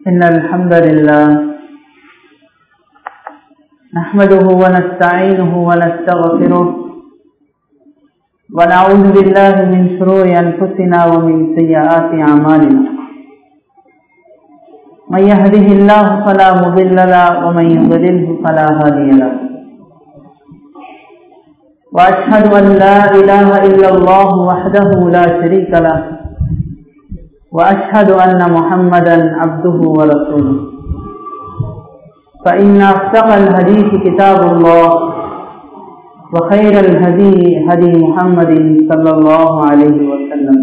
إن الحمد لله نحمده ونستعينه ونستغفره ونعوذ بالله من شرور أنفسنا ومن سيئات أعمالنا من يهده الله فلا مضل له ومن يضلله فلا هادي له وأشهد أن لا إله إلا الله وحده لا شريك له وأشهد أن محمدا عبده ورسوله فإن أصدق الحديث كتاب الله وخير الهدي هدي محمد صلى الله عليه وسلم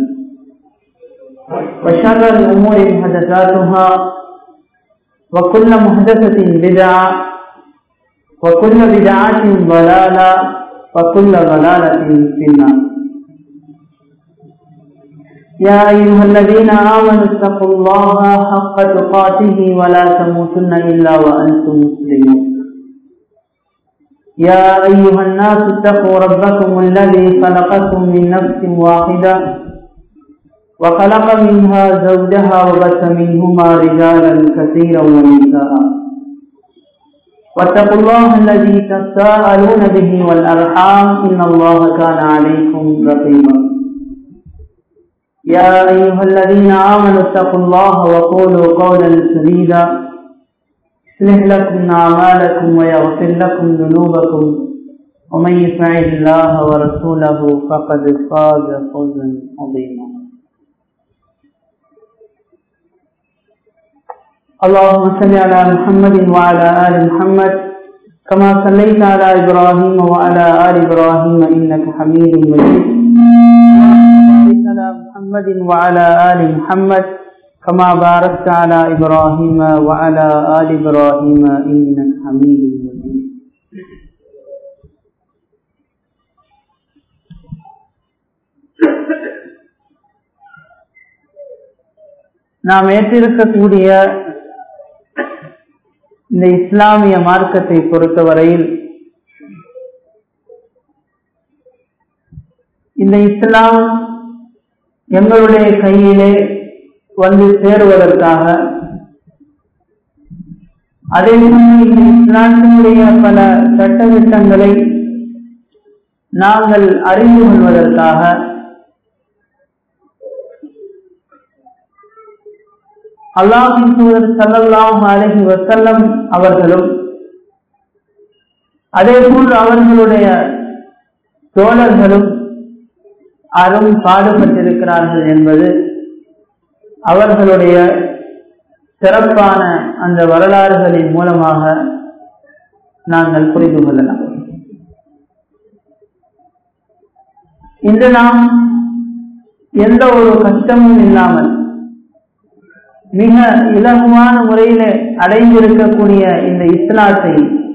وشر الأمور محدثاتها وكل محدثة بدعة وكل بدعة ضلالة وكل ضلالة في النار يا أيها الذين آمنوا اتقوا الله حق تقاته ولا تموتن إلا وأنتم مسلمون يا أيها الناس اتقوا ربكم الذي خلقكم من نفس واحدة وخلق منها زوجها وبث منهما رجالا كثيرا ونساء واتقوا الله الذي تساءلون به والأرحام إن الله كان عليكم رقيبا يا أيها الذين آمنوا اتقوا الله وقولوا قولا سديدا يصلح لكم أعمالكم ويغفر لكم ذنوبكم ومن يطع الله ورسوله فقد فاز فوزا عظيما اللهم صل على محمد وعلى آل محمد كما صليت على إبراهيم وعلى آل إبراهيم إنك حميد مجيد على محمد وعلى آل محمد كما باركت على إبراهيم وعلى آل إبراهيم إنك حميد مجيد நாம் ஏற்றிருக்கக்கூடிய இந்த இஸ்லாமிய மார்க்கத்தை பொறுத்தவரையில் இந்த இஸ்லாம் எங்களுடைய கையிலே வந்து சேருவதற்காக அதே இந்த இஸ்லாத்தினுடைய பல சட்டத்திட்டங்களை நாங்கள் அறிந்து கொள்வதற்காக அல்லாஹின் தூதர் சல்லல்லாஹ் அலஹி வசல்லம் அவர்களும் அதே போன்று அவர்களுடைய தோழர்களும் அரும் பாடுபட்டிருக்கிறார்கள் என்பது அவர்களுடைய சிறப்பான அந்த வரலாறுகளின் மூலமாக நாங்கள் புரிந்து கொள்ளலாம் இன்று நாம் எந்த ஒரு கஷ்டமும் இல்லாமல் மிக இலகுவான முறையில அடைந்திருக்கக்கூடிய இந்த இஸ்லாத்தை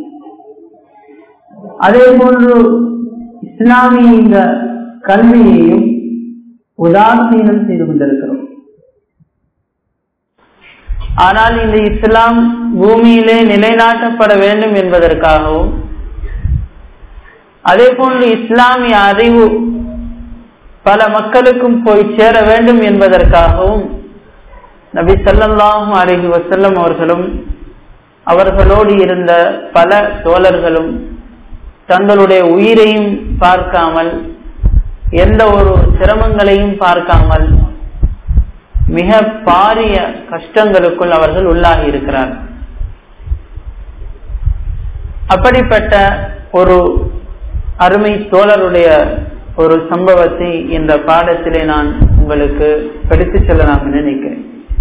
அதே போன்று இஸ்லாமிய இந்த கல்வியையும் உதாசீனம் செய்து கொண்டிருக்கிறோம் ஆனால் இந்த இஸ்லாம் பூமியிலே நிலைநாட்டப்பட வேண்டும் என்பதற்காகவும் அதே போன்று இஸ்லாமிய அறிவு பல மக்களுக்கும் போய் சேர வேண்டும் என்பதற்காகவும் நபி சல்லாஹும் அலஹி வசல்லம் அவர்களும் அவர்களோடு இருந்த பல தோழர்களும் தங்களுடைய உயிரையும் பார்க்காமல் எந்த ஒரு சிரமங்களையும் பார்க்காமல் மிக பாரிய கஷ்டங்களுக்குள் அவர்கள் உள்ளாகி இருக்கிறார் அப்படிப்பட்ட ஒரு அருமை தோழருடைய ஒரு சம்பவத்தை இந்த பாடத்திலே நான் உங்களுக்கு படித்து செல்லலாம் நினைக்கிறேன்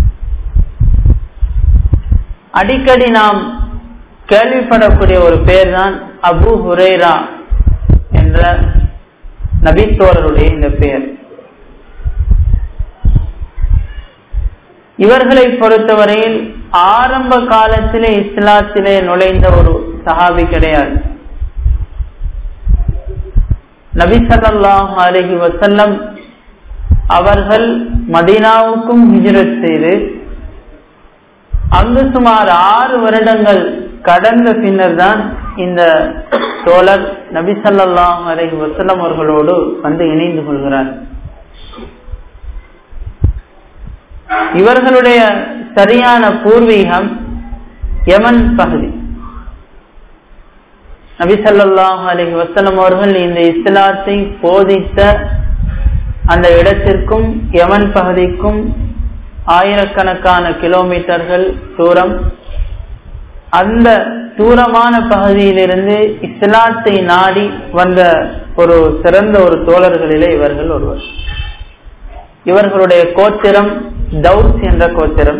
அடிக்கடி நாம் கேள்விப்படக்கூடிய ஒரு பேர் தான் அபு ஹுரேரா என்ற நபித்தோரருடைய இந்த பெயர் இவர்களை பொறுத்தவரையில் ஆரம்ப காலத்திலே இஸ்லாத்திலே நுழைந்த ஒரு சஹாபி கிடையாது நபி சல்லாஹ் அலஹி வசல்லம் அவர்கள் மதீனாவுக்கும் ஹிஜரத் செய்து அங்கு சுமார் ஆறு வருடங்கள் கடந்த பின்னர் தான் இந்த தோழர் நபி சல்லாஹ் அலஹி வசல்லம் அவர்களோடு வந்து இணைந்து கொள்கிறார் இவர்களுடைய சரியான பூர்வீகம் யமன் பகுதி நபிசல்லாஹ் அலி வசலம் அவர்கள் இந்த இஸ்லாத்தை போதித்த அந்த இடத்திற்கும் யமன் பகுதிக்கும் ஆயிரக்கணக்கான கிலோமீட்டர்கள் தூரம் அந்த தூரமான பகுதியிலிருந்து இஸ்லாத்தை நாடி வந்த ஒரு சிறந்த ஒரு தோழர்களிலே இவர்கள் ஒருவர் இவர்களுடைய கோத்திரம் தௌஸ் என்ற கோத்திரம்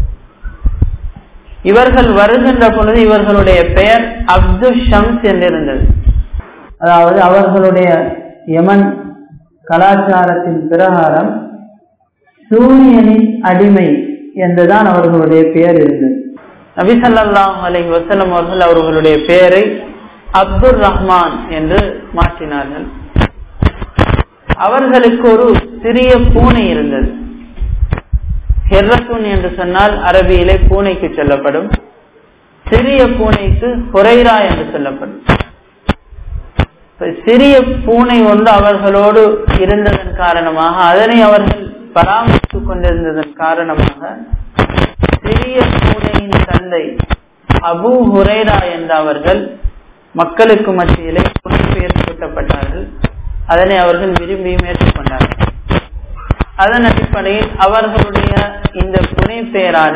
இவர்கள் வருகின்ற பொழுது இவர்களுடைய பெயர் அப்துல் ஷம்ஸ் என்றிருந்தது அதாவது அவர்களுடைய யமன் கலாச்சாரத்தின் பிரகாரம் சூரியனின் அடிமை என்றுதான் அவர்களுடைய பெயர் இருந்தது நபிசல்லாஹ் அலை வசலம் அவர்கள் அவர்களுடைய பெயரை அப்துல் ரஹ்மான் என்று மாற்றினார்கள் அவர்களுக்கு ஒரு சிறிய பூனை இருந்தது ஹெர்ரசூன் என்று சொன்னால் அரபியிலே பூனைக்கு சொல்லப்படும் சிறிய பூனைக்கு ஹுரைரா என்று சொல்லப்படும் சிறிய பூனை ஒன்று அவர்களோடு இருந்ததன் காரணமாக அதனை அவர்கள் பராமரித்துக் கொண்டிருந்ததன் காரணமாக சிறிய பூனையின் தந்தை அபு ஹுரைரா என்ற அவர்கள் மக்களுக்கு மத்தியிலே பெயர் சூட்டப்பட்டார்கள் அதனை அவர்கள் விரும்பியும் ஏற்றுக்கொண்டார்கள் அதன் அடிப்படையில் அவர்களுடைய இந்த புனை பெயரான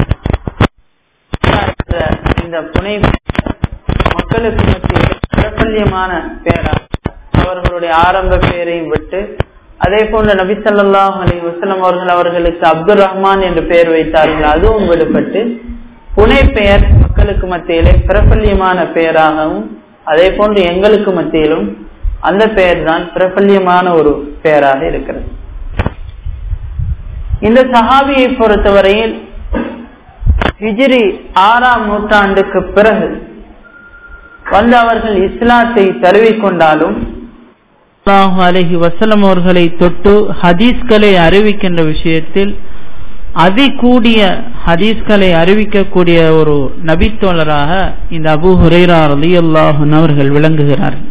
இந்த புனை மக்களுக்கு மத்தியில் பிரபல்யமான பெயரா அவர்களுடைய ஆரம்ப பெயரையும் விட்டு அதே போன்ற நபிசல்லாஹ் அலி வசலம் அவர்கள் அவர்களுக்கு அப்துல் ரஹ்மான் என்று பெயர் வைத்தார்கள் அதுவும் விடுபட்டு புனை பெயர் மக்களுக்கு மத்தியிலே பிரபல்யமான பெயராகவும் அதே போன்று எங்களுக்கு மத்தியிலும் அந்த பெயர் தான் பிரபல்யமான ஒரு பெயராக இருக்கிறது இந்த சஹாபியை பொறுத்தவரையில் ஹிஜிரி ஆறாம் நூற்றாண்டுக்கு பிறகு வந்து அவர்கள் இஸ்லாத்தை தழுவிக்கொண்டாலும் அலஹி வசலம் அவர்களை தொட்டு ஹதீஸ்களை அறிவிக்கின்ற விஷயத்தில் அதிகூடிய ஹதீஸ்களை அறிவிக்கக்கூடிய ஒரு நபித்தோழராக இந்த அபு ஹுரைரா அலி அல்லாஹன் அவர்கள் விளங்குகிறார்கள்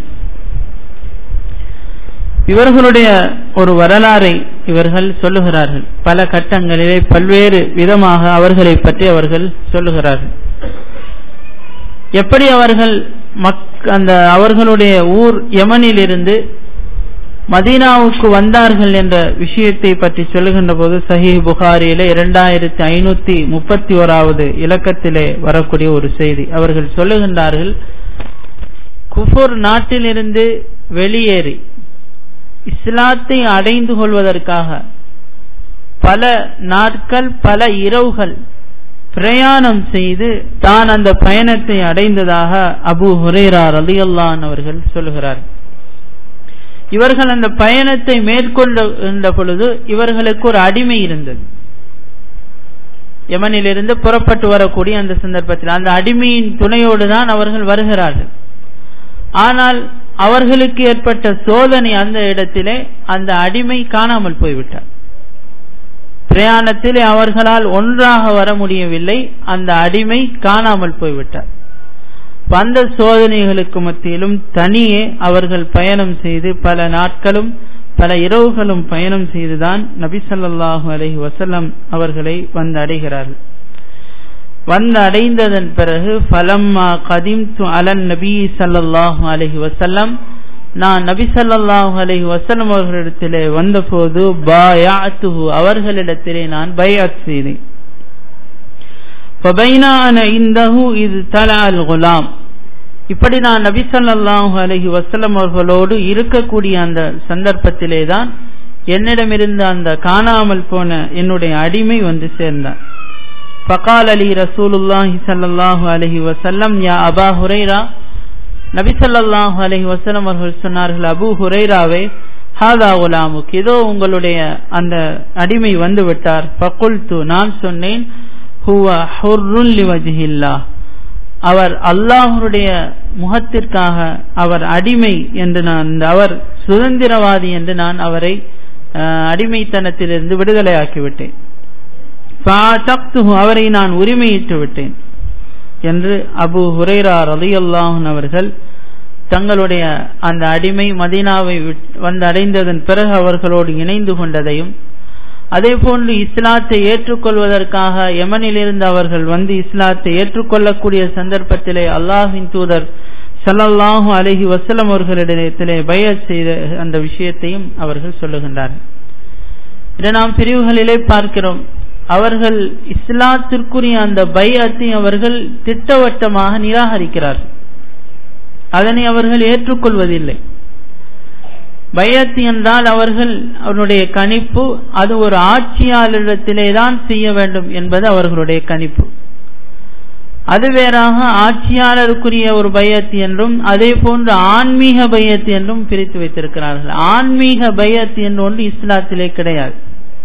இவர்களுடைய ஒரு வரலாறை இவர்கள் சொல்லுகிறார்கள் பல கட்டங்களிலே பல்வேறு விதமாக அவர்களை பற்றி அவர்கள் சொல்லுகிறார்கள் எப்படி அவர்கள் மக் அந்த அவர்களுடைய ஊர் யமனிலிருந்து மதீனாவுக்கு வந்தார்கள் என்ற விஷயத்தை பற்றி சொல்லுகின்ற போது சஹி புகாரியில இரண்டாயிரத்தி ஐநூத்தி முப்பத்தி ஓராவது இலக்கத்திலே வரக்கூடிய ஒரு செய்தி அவர்கள் சொல்லுகின்றார்கள் குஃபூர் நாட்டிலிருந்து வெளியேறி இஸ்லாத்தை அடைந்து கொள்வதற்காக பல நாட்கள் பல இரவுகள் பிரயாணம் செய்து தான் அந்த பயணத்தை அடைந்ததாக அபு ஹுரேரார் அலியல்லான் அவர்கள் சொல்லுகிறார் இவர்கள் அந்த பயணத்தை மேற்கொண்ட பொழுது இவர்களுக்கு ஒரு அடிமை இருந்தது யமனிலிருந்து புறப்பட்டு வரக்கூடிய அந்த சந்தர்ப்பத்தில் அந்த அடிமையின் துணையோடு தான் அவர்கள் வருகிறார்கள் ஆனால் அவர்களுக்கு ஏற்பட்ட சோதனை அந்த இடத்திலே அந்த அடிமை காணாமல் போய்விட்டார் பிரயாணத்திலே அவர்களால் ஒன்றாக வர முடியவில்லை அந்த அடிமை காணாமல் போய்விட்டார் அந்த சோதனைகளுக்கு மத்தியிலும் தனியே அவர்கள் பயணம் செய்து பல நாட்களும் பல இரவுகளும் பயணம் செய்துதான் நபி சொல்லாஹு அலஹி வசல்லம் அவர்களை வந்து அடைகிறார்கள் வந்து அடைந்ததன் பிறகு ஃபலம்மா கதிம் து அலன் நபி சல்லாஹூ அலஹி வசல்லம் நான் நபி சல்லாஹூ அலஹி வசல்லம் அவர்களிடத்திலே வந்தபோது பாயாத்துஹு அவர்களிடத்திலே நான் பயாத் செய்தேன் இது தலால் குலாம் இப்படி நான் நபி சொல்லாஹு அலஹி வசல்லம் அவர்களோடு இருக்கக்கூடிய அந்த சந்தர்ப்பத்திலே தான் என்னிடமிருந்து அந்த காணாமல் போன என்னுடைய அடிமை வந்து சேர்ந்தார் فقال لي رسول الله صلى الله عليه وسلم يا أبا هريرة நபி ஸல்லல்லாஹு அலைஹி வஸல்லம் அவர்கள் சொன்னார்கள் அபூ ஹுரைராவே ஹாதா குலாமுக் இதோ உங்களுடைய அந்த அடிமை வந்து விட்டார் ஃபகுல்து நான் சொன்னேன் ஹுவ ஹுர்ருன் லிவஜ்ஹில்லாஹ் அவர் அல்லாஹ்வுடைய முகத்திற்காக அவர் அடிமை என்று நான் அவர் சுதந்திரவாதி என்று நான் அவரை அடிமைத்தனத்திலிருந்து விடுதலையாக்கி விட்டேன் அவரை நான் உரிமையிட்டு விட்டேன் என்று அபு ஹுரைரா ரலியல்லாஹன் அவர்கள் தங்களுடைய அந்த அடிமை மதீனாவை வந்து அடைந்ததன் பிறகு அவர்களோடு இணைந்து கொண்டதையும் அதே போன்று இஸ்லாத்தை ஏற்றுக்கொள்வதற்காக யமனிலிருந்து அவர்கள் வந்து இஸ்லாத்தை ஏற்றுக்கொள்ளக்கூடிய சந்தர்ப்பத்திலே அல்லாஹின் தூதர் சல்லல்லாஹு அலஹி வசலம் அவர்களிடத்திலே பயத் செய்த அந்த விஷயத்தையும் அவர்கள் சொல்லுகின்றார்கள் இதை நாம் பிரிவுகளிலே பார்க்கிறோம் அவர்கள் இஸ்லாத்திற்குரிய அந்த பயத்தை அவர்கள் திட்டவட்டமாக நிராகரிக்கிறார்கள் அதனை அவர்கள் ஏற்றுக்கொள்வதில்லை பயத் என்றால் அவர்கள் அவருடைய கணிப்பு அது ஒரு ஆட்சியாளரிடத்திலே தான் செய்ய வேண்டும் என்பது அவர்களுடைய கணிப்பு அது வேறாக ஆட்சியாளருக்குரிய ஒரு பயத் என்றும் அதே போன்று ஆன்மீக பயத் என்றும் பிரித்து வைத்திருக்கிறார்கள் ஆன்மீக பயத் என்று ஒன்று இஸ்லாத்திலே கிடையாது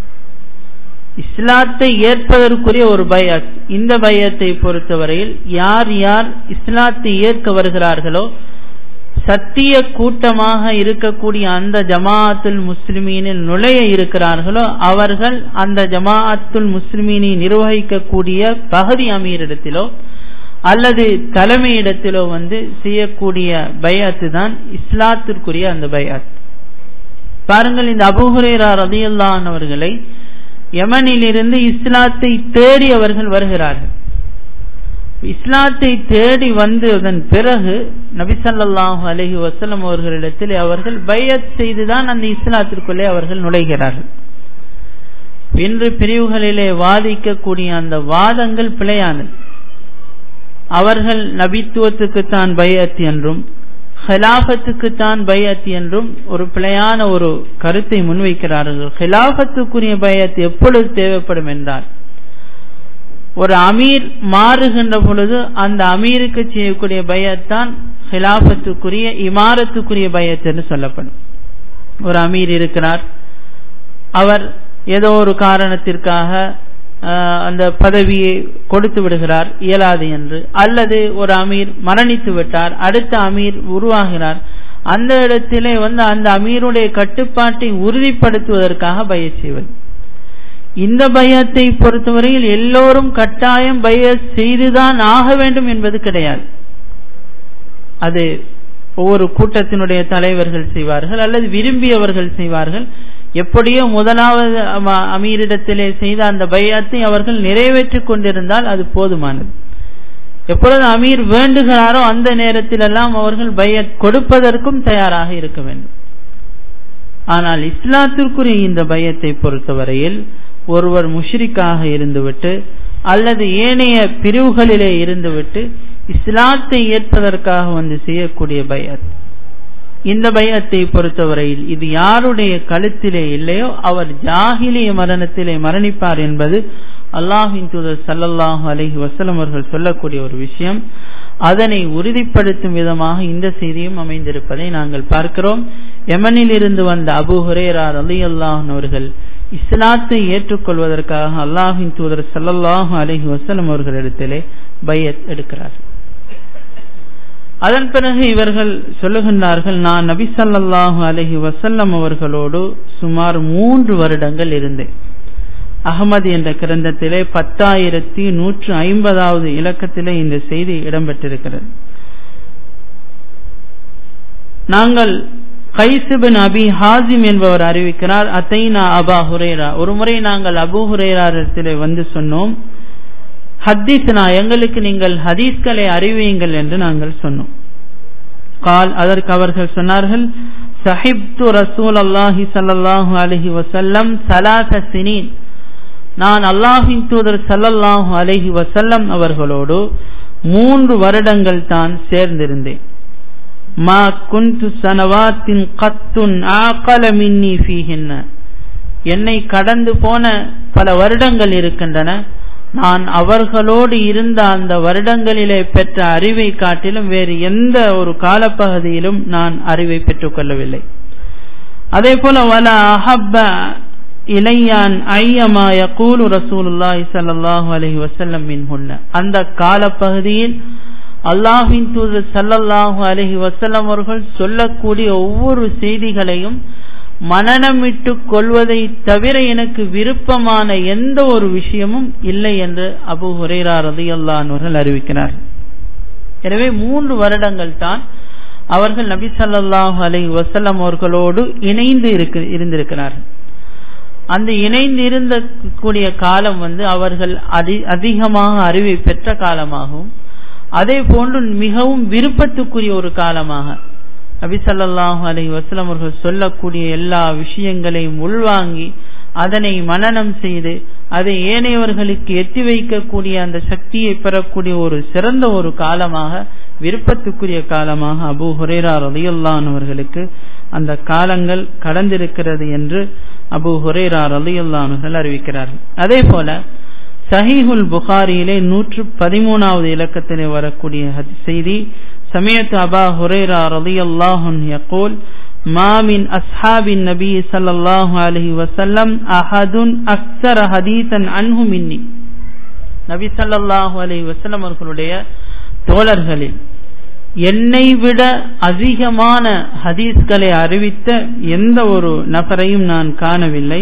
இஸ்லாத்தை ஏற்பதற்குரிய ஒரு பயத் இந்த பயத்தை பொறுத்தவரையில் யார் யார் இஸ்லாத்தை ஏற்க வருகிறார்களோ சத்திய கூட்டமாக இருக்கக்கூடிய அந்த ஜமாஅத்துல் முஸ்லிமீனில் நுழைய இருக்கிறார்களோ அவர்கள் அந்த ஜமாஅத்துல் முஸ்லிமீனை நிர்வகிக்கக்கூடிய பகுதி அமீரிடத்திலோ அல்லது தலைமையிடத்திலோ வந்து செய்யக்கூடிய பயாத்து தான் இஸ்லாத்திற்குரிய அந்த பயாத் பாருங்கள் இந்த அபுஹுரேரா ரதியுல்லான் அவர்களை யமனிலிருந்து இஸ்லாத்தை தேடி அவர்கள் வருகிறார்கள் இஸ்லாத்தை தேடி வந்ததன் பிறகு நபிசல்லாஹு அலஹி வசலம் அவர்களிடத்தில் அவர்கள் பயத் செய்துதான் அந்த இஸ்லாத்திற்குள்ளே அவர்கள் நுழைகிறார்கள் இன்று பிரிவுகளிலே வாதிக்கக்கூடிய அந்த வாதங்கள் பிழையானது அவர்கள் நபித்துவத்துக்குத்தான் பயத் என்றும் ஹிலாபத்துக்குத்தான் பயத் என்றும் ஒரு பிழையான ஒரு கருத்தை முன்வைக்கிறார்கள் ஹிலாபத்துக்குரிய பயத் எப்பொழுது தேவைப்படும் என்றால் ஒரு அமீர் மாறுகின்ற பொழுது அந்த அமீருக்கு செய்யக்கூடிய பயத்தான் ஹிலாபத்துக்குரிய இமாரத்துக்குரிய பயத் என்று சொல்லப்படும் ஒரு அமீர் இருக்கிறார் அவர் ஏதோ ஒரு காரணத்திற்காக அந்த பதவியை கொடுத்து விடுகிறார் இயலாது என்று அல்லது ஒரு அமீர் மரணித்து விட்டார் அடுத்த அமீர் உருவாகிறார் அந்த இடத்திலே வந்து அந்த அமீருடைய கட்டுப்பாட்டை உறுதிப்படுத்துவதற்காக பய செய்வது இந்த பயத்தை பொறுத்தவரையில் எல்லோரும் கட்டாயம் பய செய்துதான் ஆக வேண்டும் என்பது கிடையாது அது ஒவ்வொரு கூட்டத்தினுடைய தலைவர்கள் செய்வார்கள் அல்லது விரும்பியவர்கள் செய்வார்கள் எப்படியோ முதலாவது அமீரிடத்திலே செய்த அந்த பயத்தை அவர்கள் நிறைவேற்றிக் கொண்டிருந்தால் அது போதுமானது எப்பொழுது அமீர் வேண்டுகிறாரோ அந்த நேரத்திலெல்லாம் அவர்கள் பய கொடுப்பதற்கும் தயாராக இருக்க வேண்டும் ஆனால் இஸ்லாத்திற்குரிய இந்த பயத்தை பொறுத்தவரையில் ஒருவர் முஷ்ரிக்காக இருந்துவிட்டு அல்லது ஏனைய பிரிவுகளிலே இருந்துவிட்டு இஸ்லாத்தை ஏற்பதற்காக வந்து செய்யக்கூடிய பயத் இந்த பயத்தை பொறுத்தவரையில் இது யாருடைய கழுத்திலே இல்லையோ அவர் ஜாகிலிய மரணத்திலே மரணிப்பார் என்பது அல்லாஹின் தூதர் சல்லல்லாஹு அலஹி வசலம் அவர்கள் சொல்லக்கூடிய ஒரு விஷயம் அதனை உறுதிப்படுத்தும் விதமாக இந்த செய்தியும் அமைந்திருப்பதை நாங்கள் பார்க்கிறோம் எமனில் இருந்து வந்த அபு ஹுரேரார் அலி அல்லாஹன் அவர்கள் இஸ்லாத்தை ஏற்றுக்கொள்வதற்காக அல்லாஹின் தூதர் சல்லல்லாஹு அலஹி வசலம் அவர்களிடத்திலே பயத் எடுக்கிறார் அதன் பிறகு இவர்கள் சொல்லுகின்றார்கள் நான் நபி சல்லாஹூ அலஹி வசல்லம் அவர்களோடு சுமார் மூன்று வருடங்கள் இருந்தேன் அகமது என்ற கிரந்தத்திலே பத்தாயிரத்தி நூற்று ஐம்பதாவது இலக்கத்திலே இந்த செய்தி இடம்பெற்றிருக்கிறது நாங்கள் கைசுபின் அபி ஹாசிம் என்பவர் அறிவிக்கிறார் அத்தைனா அபா ஹுரேரா ஒரு முறை நாங்கள் அபு ஹுரேராரத்திலே வந்து சொன்னோம் ஹத்தீஸ்னா எங்களுக்கு நீங்கள் ஹதீஸ்களை அறிவியுங்கள் என்று நாங்கள் சொன்னோம் கால் அதற்கு அவர்கள் சொன்னார்கள் சஹிப்து ரசூல் அல்லாஹி சல்லாஹூ அலஹி வசல்லம் சலாச சினீன் நான் அல்லாஹின் தூதர் சல்லல்லாஹு அலஹி வசல்லம் அவர்களோடு மூன்று வருடங்கள் தான் சேர்ந்திருந்தேன் மா குந்து சனவாத்தின் கத்துன் ஆக்கல மின்னி ஃபீஹின்ன என்னை கடந்து போன பல வருடங்கள் இருக்கின்றன நான் அவர்களோடு இருந்த அந்த வருடங்களிலே பெற்ற அறிவை காட்டிலும் வேறு எந்த ஒரு காலப்பகுதியிலும் நான் அறிவை பெற்றுக் கொள்ளவில்லை அதே போல வல அஹப்ப இளையான் ஐயமா யகூலு ரசூலுல்லாஹி ஸல்லல்லாஹு அலைஹி வஸல்லம் மின்ஹுன்ன அந்த காலப்பகுதியில் அல்லாஹ்வின் தூதர் ஸல்லல்லாஹு அலைஹி வஸல்லம் அவர்கள் சொல்லக்கூடிய ஒவ்வொரு செய்திகளையும் மனநமிட்டு கொள்வதை தவிர எனக்கு விருப்பமான எந்த ஒரு விஷயமும் இல்லை என்று அபு ஹுரேரா ரதியல்லான் அவர்கள் அறிவிக்கிறார் எனவே மூன்று வருடங்கள் தான் அவர்கள் நபி சல்லாஹூ அலை வசல்லம் அவர்களோடு இணைந்து இருந்திருக்கிறார்கள் அந்த இணைந்திருந்த கூடிய காலம் வந்து அவர்கள் அதி அதிகமாக அறிவை பெற்ற காலமாகவும் அதே போன்று மிகவும் விருப்பத்துக்குரிய ஒரு காலமாக நபி ஸல்லல்லாஹு அலைஹி வஸல்லம் அவர்கள் சொல்லக்கூடிய எல்லா விஷயங்களையும் உள்வாங்கி அதனை மனனம் செய்து அதை ஏனையவர்களுக்கு எத்தி வைக்கக்கூடிய அந்த சக்தியை பெறக்கூடிய ஒரு சிறந்த ஒரு காலமாக விருப்பத்துக்குரிய காலமாக அபூ ஹுரேரா ரலியல்லான் அவர்களுக்கு அந்த காலங்கள் கடந்திருக்கிறது என்று அபூ ஹுரேரா ரலியல்லான்கள் அறிவிக்கிறார்கள் அதே போல சஹீஹுல் புகாரியிலே நூற்று பதிமூணாவது இலக்கத்திலே வரக்கூடிய செய்தி சமயத்து அபா ஹுரேரா ரலியல்லாஹு யகூல் ما من أصحاب النبي صلى الله عليه وسلم أحد أكثر حديثا عنه مني நபி ஸல்லல்லாஹு அலைஹி வஸல்லம் அவர்களுடைய தோழர்களில் என்னை விட அதிகமான ஹதீஸ்களை அறிவித்த எந்த ஒரு நபரையும் நான் காணவில்லை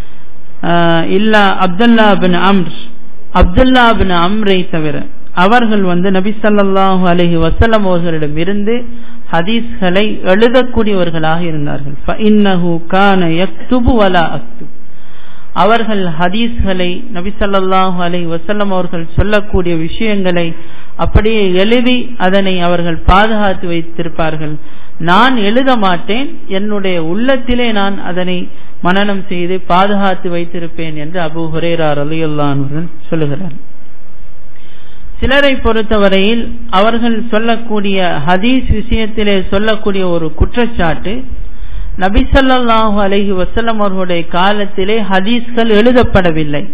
இல்லா அப்துல்லா பின் அம்ர் அப்துல்லா பின் அம்ரை தவிர அவர்கள் வந்து நபி ஸல்லல்லாஹு அலைஹி வஸல்லம் அவர்களிடம் இருந்து ஹதீஸ்களை எழுதக்கூடியவர்களாக இருந்தார்கள் ஃபஇன்னஹு கான யக்துபு வலா அக்துப் அவர்கள் ஹதீஸ்களை நபி ஸல்லல்லாஹு அலைஹி வஸல்லம் அவர்கள் சொல்லக்கூடிய விஷயங்களை அப்படியே எழுதி அதனை அவர்கள் பாதுகாத்து வைத்திருப்பார்கள் நான் எழுத மாட்டேன் என்னுடைய உள்ளத்திலே நான் அதனை மனனம் செய்து பாதுகாத்து வைத்திருப்பேன் என்று அபு ஹுரேரா ரலியல்லான் சொல்லுகிறார் சிலரை பொறுத்தவரையில் அவர்கள் சொல்லக்கூடிய ஹதீஸ் விஷயத்திலே சொல்லக்கூடிய ஒரு குற்றச்சாட்டு நபிசல்லாஹு அலஹி வசல்லம் அவர்களுடைய காலத்திலே ஹதீஸ்கள் எழுதப்படவில்லை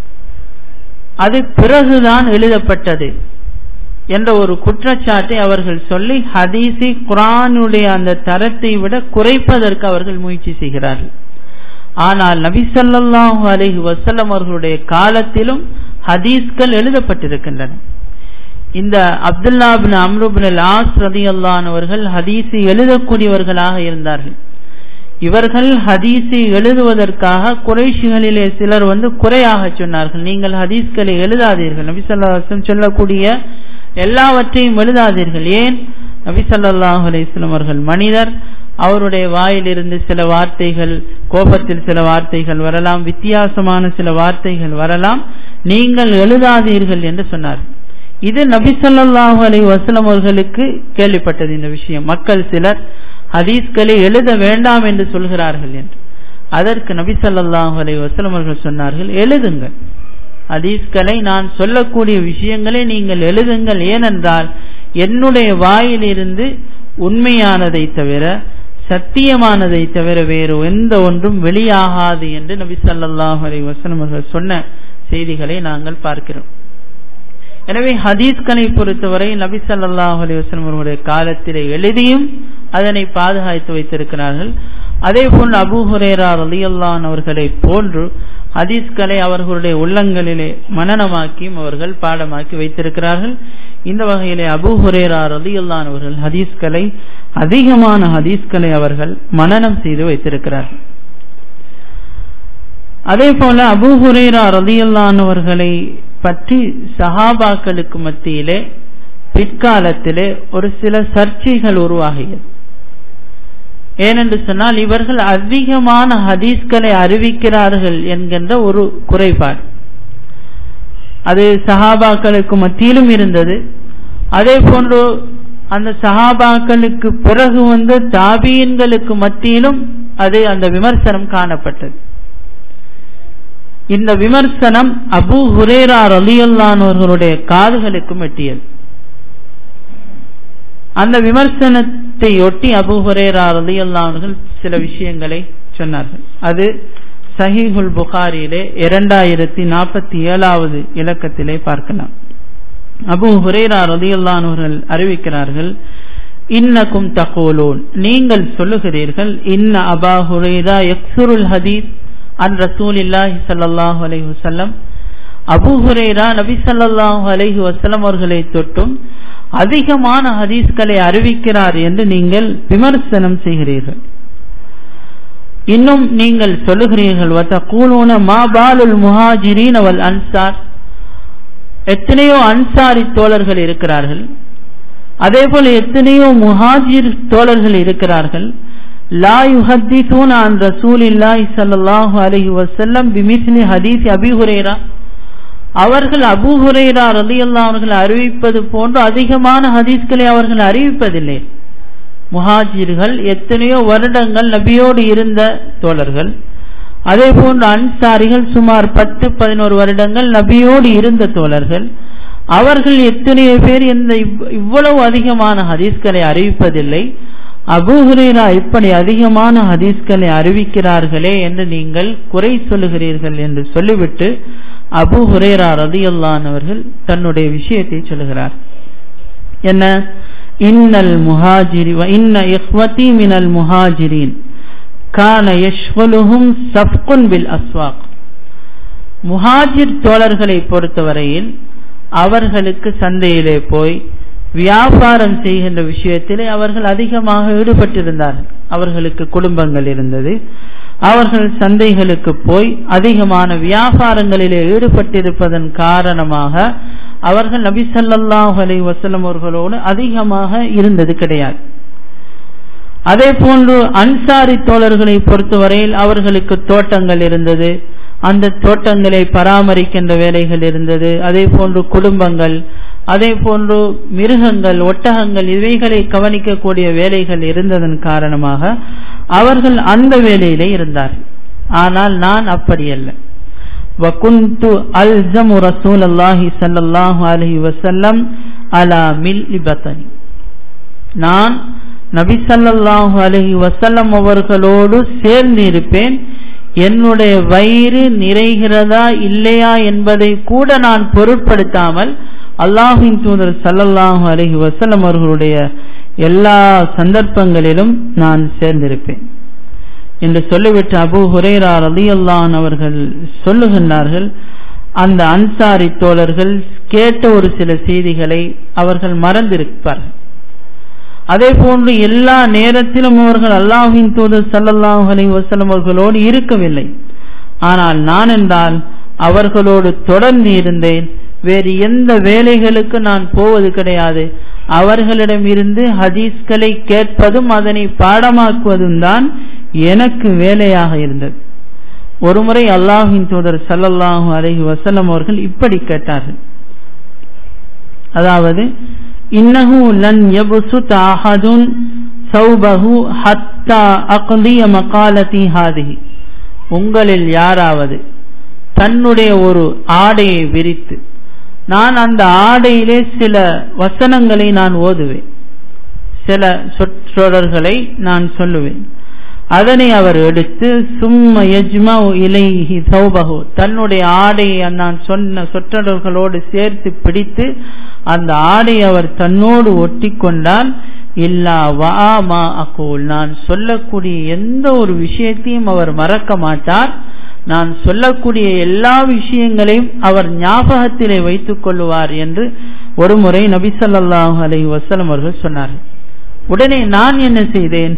அது பிறகுதான் எழுதப்பட்டது என்ற ஒரு குற்றச்சாட்டை அவர்கள் சொல்லி ஹதீஸை குரானுடைய அந்த தரத்தை விட குறைப்பதற்கு அவர்கள் முயற்சி செய்கிறார்கள் ஆனால் நபிசல்லாஹு அலஹி வசல்லம் அவர்களுடைய காலத்திலும் ஹதீஸ்கள் எழுதப்பட்டிருக்கின்றன இந்த அப்துல்லா பின் அம்ருபின் ஆஸ் ரதி அவர்கள் ஹதீஸை எழுதக்கூடியவர்களாக இருந்தார்கள் இவர்கள் ஹதீஸை எழுதுவதற்காக குறைஷிகளிலே சிலர் வந்து குறையாக சொன்னார்கள் நீங்கள் ஹதீஸ்களை எழுதாதீர்கள் நபிசல்லாசம் சொல்லக்கூடிய எல்லாவற்றையும் எழுதாதீர்கள் ஏன் நபிசல்லாஹு அலிஸ்லாம் அவர்கள் மனிதர் அவருடைய வாயிலிருந்து சில வார்த்தைகள் கோபத்தில் சில வார்த்தைகள் வரலாம் வித்தியாசமான சில வார்த்தைகள் வரலாம் நீங்கள் எழுதாதீர்கள் என்று சொன்னார் இது நபிசல்லாஹு அலி வசலம் அவர்களுக்கு கேள்விப்பட்டது இந்த விஷயம் மக்கள் சிலர் ஹதீஸ்களை எழுத வேண்டாம் என்று சொல்கிறார்கள் என்று அதற்கு நபி சல்லாஹு அலி வசலம் அவர்கள் சொன்னார்கள் எழுதுங்கள் ஹதீஸ்களை நான் சொல்லக்கூடிய விஷயங்களை நீங்கள் எழுதுங்கள் ஏனென்றால் என்னுடைய வாயிலிருந்து உண்மையானதை தவிர சத்தியமானதை தவிர வேறு எந்த ஒன்றும் வெளியாகாது என்று நபி சல்லாஹு அலி வசலம் அவர்கள் சொன்ன செய்திகளை நாங்கள் பார்க்கிறோம் எனவே ஹதீஸ்களை பொறுத்தவரை நபி சல்லாஹ் அலி வஸ்லம் அவர்களுடைய காலத்திலே எழுதியும் அதனை பாதுகாத்து வைத்திருக்கிறார்கள் அதே போன்று அபு ஹுரேரா அலியல்லான் அவர்களை போன்று ஹதீஸ்களை அவர்களுடைய உள்ளங்களிலே மனநமாக்கியும் அவர்கள் பாடமாக்கி வைத்திருக்கிறார்கள் இந்த வகையிலே அபு ஹுரேரா அலியல்லான் அவர்கள் ஹதீஸ்களை அதிகமான ஹதீஸ்களை அவர்கள் மனநம் செய்து வைத்திருக்கிறார்கள் அதே போல அபு ஹுரேரா ரதியல்லானவர்களை பற்றி சஹாபாக்களுக்கு மத்தியிலே பிற்காலத்திலே ஒரு சில சர்ச்சைகள் உருவாகியது ஏனென்று சொன்னால் இவர்கள் அதிகமான ஹதீஸ்களை அறிவிக்கிறார்கள் என்கின்ற ஒரு குறைபாடு அது சஹாபாக்களுக்கு மத்தியிலும் இருந்தது அதே போன்று அந்த சஹாபாக்களுக்கு பிறகு வந்த தாபியன்களுக்கு மத்தியிலும் அது அந்த விமர்சனம் காணப்பட்டது இந்த விமர்சனம் அபு ஹுரேரா ரலியல்லானவர்களுடைய காதுகளுக்கும் எட்டியது அந்த விமர்சனத்தை ஒட்டி அபு ஹுரேரா ரலியல்லானவர்கள் சில விஷயங்களை சொன்னார்கள் அது சஹீஹுல் புகாரியிலே இரண்டாயிரத்தி நாற்பத்தி ஏழாவது இலக்கத்திலே பார்க்கலாம் அபு ஹுரேரா ரலியல்லானவர்கள் அறிவிக்கிறார்கள் இன்னக்கும் தகோலோன் நீங்கள் சொல்லுகிறீர்கள் இன்ன அபா ஹுரேரா எக்ஸுருல் ஹதீஸ் அன் ரசூலில்லாஹி ஸல்லல்லாஹு அலைஹி வஸல்லம் அபூ ஹுரைரா நபி ஸல்லல்லாஹு அலைஹி வஸல்லம் அவர்களை தொட்டும் அதிகமான ஹதீஸ்களை அறிவிக்கிறார் என்று நீங்கள் விமர்சனம் செய்கிறீர்கள் இன்னும் நீங்கள் சொல்லுகிறீர்கள் வதகூலூன மா பாலுல் முஹாஜிரீன் வல் அன்சார் எத்தனையோ அன்சாரி தோழர்கள் இருக்கிறார்கள் அதே போல எத்தனையோ முஹாஜிர் தோழர்கள் இருக்கிறார்கள் லா யுஹத்திசூன அன் ரசூலில்லாஹி ஸல்லல்லாஹு அலைஹி வஸல்லம் பிமிஸ்லி ஹதீஸ் அபி ஹுரைரா அவர்கள் அபூ ஹுரைரா ரலியல்லாஹு அவர்கள் அறிவிப்பது போன்று அதிகமான ஹதீஸ்களை அவர்கள் அறிவிப்பதில்லை முஹாஜிர்கள் எத்தனையோ வருடங்கள் நபியோடு இருந்த தோழர்கள் அதே போன்று அன்சாரிகள் சுமார் பத்து பதினோரு வருடங்கள் நபியோடு இருந்த தோழர்கள் அவர்கள் எத்தனையோ பேர் இந்த இவ்வளவு அதிகமான ஹதீஸ்களை அறிவிப்பதில்லை அபூஹுரேரா இப்படி அதிகமான ஹதீஸ்களை அறிவிக்கிறார்களே என்று நீங்கள் குறை சொல்லுகிறீர்கள் என்று சொல்லிவிட்டு அபு ஹுரேரா ரதியல்லான் அவர்கள் தன்னுடைய விஷயத்தை சொல்லுகிறார் என்ன இன்னல் முஹாஜிரி இன்ன இஹ்வதி மினல் முஹாஜிரின் கான யஷ்வலுஹும் சஃப்குன் பில் அஸ்வாக் முஹாஜிர் தோழர்களை பொறுத்தவரையில் அவர்களுக்கு சந்தையிலே போய் வியாபாரம் செய்கின்ற விஷயத்திலே அவர்கள் அதிகமாக ஈடுபட்டிருந்தார்கள் அவர்களுக்கு குடும்பங்கள் இருந்தது அவர்கள் சந்தைகளுக்கு போய் அதிகமான வியாபாரங்களிலே ஈடுபட்டிருப்பதன் காரணமாக அவர்கள் நபி சல்லாஹ் அலை வசலம் அவர்களோடு அதிகமாக இருந்தது கிடையாது அதே போன்று அன்சாரி தோழர்களை பொறுத்தவரையில் அவர்களுக்கு தோட்டங்கள் இருந்தது அந்த தோட்டங்களை பராமரிக்கின்ற வேலைகள் இருந்தது அதே போன்று குடும்பங்கள் அதே போன்று மிருகங்கள் ஒட்டகங்கள் இவைகளை கவனிக்கக்கூடிய வேலைகள் இருந்ததன் காரணமாக அவர்கள் அந்த வேலையிலே இருந்தார்கள் ஆனால் நான் அப்படி அல்ல وكنت ألزم رسول الله صلى الله عليه وسلم على ملء بطني நான் நபி சல்லாஹு அலஹி வசல்லம் அவர்களோடு சேர்ந்து இருப்பேன் என்னுடைய வயிறு நிறைகிறதா இல்லையா என்பதை கூட நான் பொருட்படுத்தாமல் அல்லாஹின் தூதர் சல்லல்லாஹு அலஹி வசல்லம் அவர்களுடைய எல்லா சந்தர்ப்பங்களிலும் நான் சேர்ந்திருப்பேன் என்று சொல்லிவிட்டு அபு ஹுரேரா ரதி அல்லான் அவர்கள் சொல்லுகின்றார்கள் அந்த அன்சாரி தோழர்கள் கேட்ட ஒரு சில செய்திகளை அவர்கள் மறந்திருப்பார்கள் அதே போன்று எல்லா நேரத்திலும் அவர்கள் அல்லாஹின் தூதர் சல்லல்லாஹு அலி வசலம் அவர்களோடு இருக்கவில்லை ஆனால் நான் என்றால் அவர்களோடு தொடர்ந்து இருந்தேன் வேறு எந்த வேலைகளுக்கு நான் போவது கிடையாது அவர்களிடம் இருந்து ஹதீஸ்களை கேட்பதும் அதனை பாடமாக்குவதும் தான் எனக்கு வேலையாக இருந்தது ஒருமுறை அல்லாஹின் தூதர் சல்லல்லாஹு அலஹி வசல்லம் அவர்கள் இப்படி கேட்டார்கள் அதாவது இன்னஹு லன் யபுசுத் அஹதுன் சௌபஹு ஹத்தா அக்லிய மகாலதி ஹாதிஹி உங்களில் யாராவது தன்னுடைய ஒரு ஆடையை விரித்து நான் அந்த ஆடையிலே சில வசனங்களை நான் ஓதுவேன் சில சொற்றொடர்களை நான் சொல்லுவேன் அதனை அவர் எடுத்து சும்ம யஜ்மா இலைஹி சௌபகு தன்னுடைய ஆடையை நான் சொன்ன சொற்றொடர்களோடு சேர்த்து பிடித்து அந்த ஆடையை அவர் தன்னோடு ஒட்டி கொண்டால் இல்லா வா மா அகூல் நான் சொல்லக்கூடிய எந்த ஒரு விஷயத்தையும் அவர் மறக்க மாட்டார் நான் சொல்லக்கூடிய எல்லா விஷயங்களையும் அவர் ஞாபகத்திலே வைத்துக் கொள்ளுவார் என்று ஒரு முறை நபி சொல்லாஹு அலை வசலம் அவர்கள் சொன்னார்கள் உடனே நான் என்ன செய்தேன்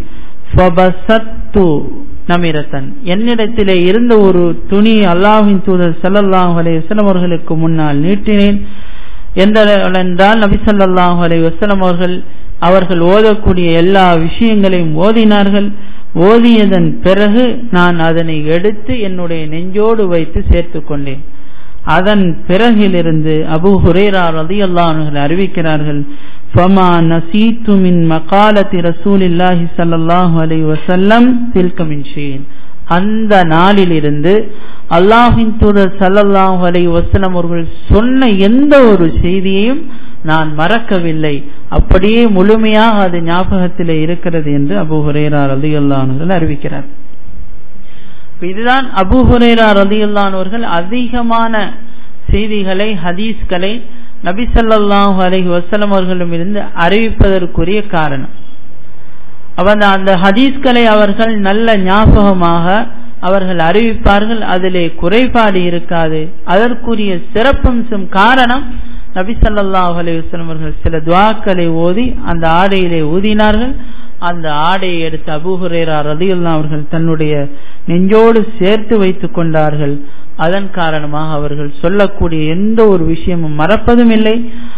நமிரத்தன் என்னிடத்திலே இருந்த ஒரு துணி அல்லாஹின் தூதர் சல்லல்லாஹு அலை வசலம் அவர்களுக்கு முன்னால் நீட்டினேன் என்றால் நபி சல்லாஹு அலை வசலம் அவர்கள் அவர்கள் ஓதக்கூடிய எல்லா விஷயங்களையும் ஓதினார்கள் ஓதியதன் பிறகு நான் அதனை எடுத்து என்னுடைய நெஞ்சோடு வைத்து சேர்த்து கொண்டேன் அதன் பிறகிலிருந்து அபு ஹுரேரா ரதி அல்லாஹர்கள் அறிவிக்கிறார்கள் ஃபமா நசீத்து மின் மகாலத்தி ரசூலில்லாஹி ஸல்லல்லாஹு அலைஹி வஸல்லம் தில்க மின் ஷைன் அந்த நாளிலிருந்து அல்லாஹின் தூதர் சல்லல்லாஹு அலைஹி வஸல்லம் அவர்கள் சொன்ன எந்த ஒரு செய்தியையும் நான் மறக்கவில்லை அப்படியே முழுமையாக அது ஞாபகத்தில் இருக்கிறது என்று அபு ஹுரேரா ரதி அல்லாஹர்கள் அறிவிக்கிறார் இதுதான் அபு ஹுரேரா ரதி அல்லானவர்கள் அதிகமான செய்திகளை ஹதீஸ்களை நபி சல்லாஹூ அலஹி வசலம் அவர்களிடமிருந்து அறிவிப்பதற்குரிய காரணம் அவன் அந்த ஹதீஸ்களை அவர்கள் நல்ல ஞாபகமாக அவர்கள் அறிவிப்பார்கள் அதிலே குறைபாடு இருக்காது அதற்குரிய சிறப்பம்சம் காரணம் நபி சல்லாஹூ அலி வஸ்லம் அவர்கள் சில துவாக்களை ஓதி அந்த ஆடையிலே ஊதினார்கள் அந்த ஆடையை எடுத்து அபுஹுரேரா ரதியுல்லா அவர்கள் தன்னுடைய நெஞ்சோடு சேர்த்து வைத்துக் கொண்டார்கள் அதன் காரணமாக அவர்கள் சொல்லக்கூடிய எந்த ஒரு விஷயமும் மறப்பதும் இல்லை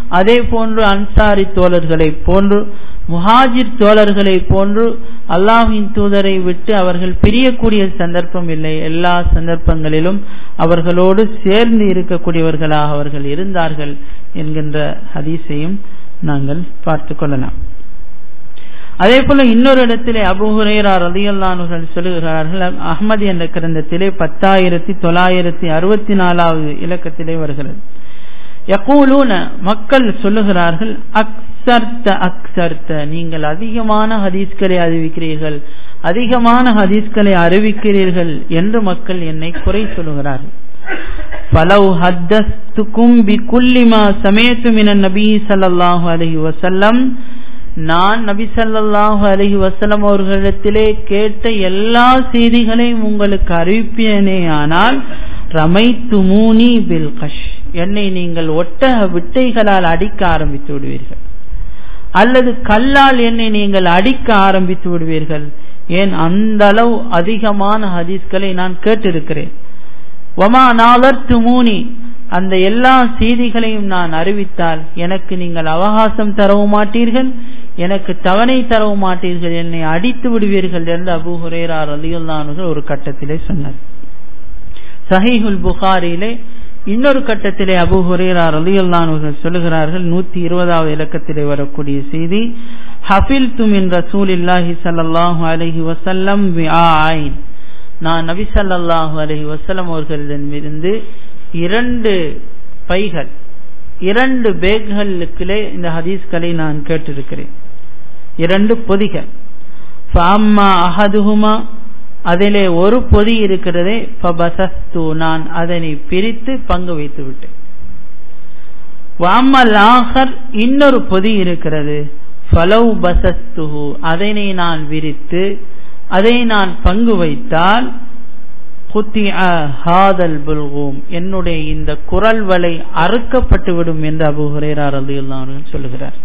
அதே போன்று அன்சாரி தோழர்களை போன்று முஹாஜிர் தோழர்களை போன்று அல்லாஹின் தூதரை விட்டு அவர்கள் பிரியக்கூடிய சந்தர்ப்பம் இல்லை எல்லா சந்தர்ப்பங்களிலும் அவர்களோடு சேர்ந்து இருக்கக்கூடியவர்களாக அவர்கள் இருந்தார்கள் என்கின்ற ஹதீஸையும் நாங்கள் பார்த்து கொள்ளலாம் அதே போல இன்னொரு இடத்திலே அபுஹுரேரா ரதியல்லானுகள் சொல்லுகிறார்கள் அஹ்மது என்ற கிரந்தத்திலே பத்தாயிரத்தி தொள்ளாயிரத்தி அறுபத்தி நாலாவது இலக்கத்திலே வருகிறது யகூலூன மக்கள் சொல்லுகிறார்கள் அக்சர்த்த அக்சர்த்த நீங்கள் அதிகமான ஹதீஸ்களை அறிவிக்கிறீர்கள் அதிகமான ஹதீஸ்களை அறிவிக்கிறீர்கள் என்று மக்கள் என்னை குறை சொல்லுகிறார்கள் பலவ் ஹத்தஸ்துக்கும் பி குல்லிமா சமேத்து மின நபி ஸல்லல்லாஹு அலைஹி வஸல்லம் நான் நபி ஸல்லல்லாஹு அலைஹி வஸல்லம் அவர்களிடத்திலே கேட்ட எல்லா செய்திகளையும் உங்களுக்கு அறிவிப்பேனே ஆனால் ரமைத்துமூனி பில் கஷ் என்னை நீங்கள் ஒட்டக விட்டைகளால் அடிக்க ஆரம்பித்து விடுவீர்கள் அல்லது கல்லால் என்னை நீங்கள் அடிக்க ஆரம்பித்து விடுவீர்கள் ஏன் அந்த அளவு அதிகமான ஹதீஸ்களை நான் கேட்டிருக்கிறேன் ஒமா நாளர் துமூனி அந்த எல்லா செய்திகளையும் நான் அறிவித்தால் எனக்கு நீங்கள் அவகாசம் தரவும் மாட்டீர்கள் எனக்கு தவணை தரவும் மாட்டீர்கள் என்னை அடித்து விடுவீர்கள் என்று அபு ஹுரேரா ரலியுல்லானுகள் ஒரு கட்டத்திலே சொன்னார் சஹீஹுல் புகாரியிலே இன்னொரு கட்டத்திலே அபு ஹுரேரா ரலியுல்லானுகள் சொல்லுகிறார்கள் நூத்தி இருபதாவது இலக்கத்திலே வரக்கூடிய செய்தி ஹஃபில் துமின் ரசூலில்லாஹி ஸல்லல்லாஹு அலைஹி வஸல்லம் விஆயின் நான் நபி ஸல்லல்லாஹு அலைஹி வஸல்லம் அவர்களிடமிருந்து இரண்டு பைகள் இரண்டு பேக்களுக்குள்ளே இந்த ஹதீஸ்களை நான் கேட்டிருக்கிறேன் இரண்டு பொதிகள் ஃபாம்மா அஹதுஹுமா அதிலே ஒரு பொதி இருக்கிறதே ஃபபசஸ்து நான் அதனை பிரித்து பங்கு வைத்து விட்டேன் வாமல் ஆஹர் இன்னொரு பொதி இருக்கிறது ஃபலவ் பசஸ்துஹு அதனை நான் விரித்து அதை நான் பங்கு வைத்தால் ஹாதல் புல்கூம் என்னுடைய இந்த குரல் வலை அறுக்கப்பட்டு விடும் என்று அபு ஹுரேரா ரலியுல்லாஹு சொல்லுகிறார்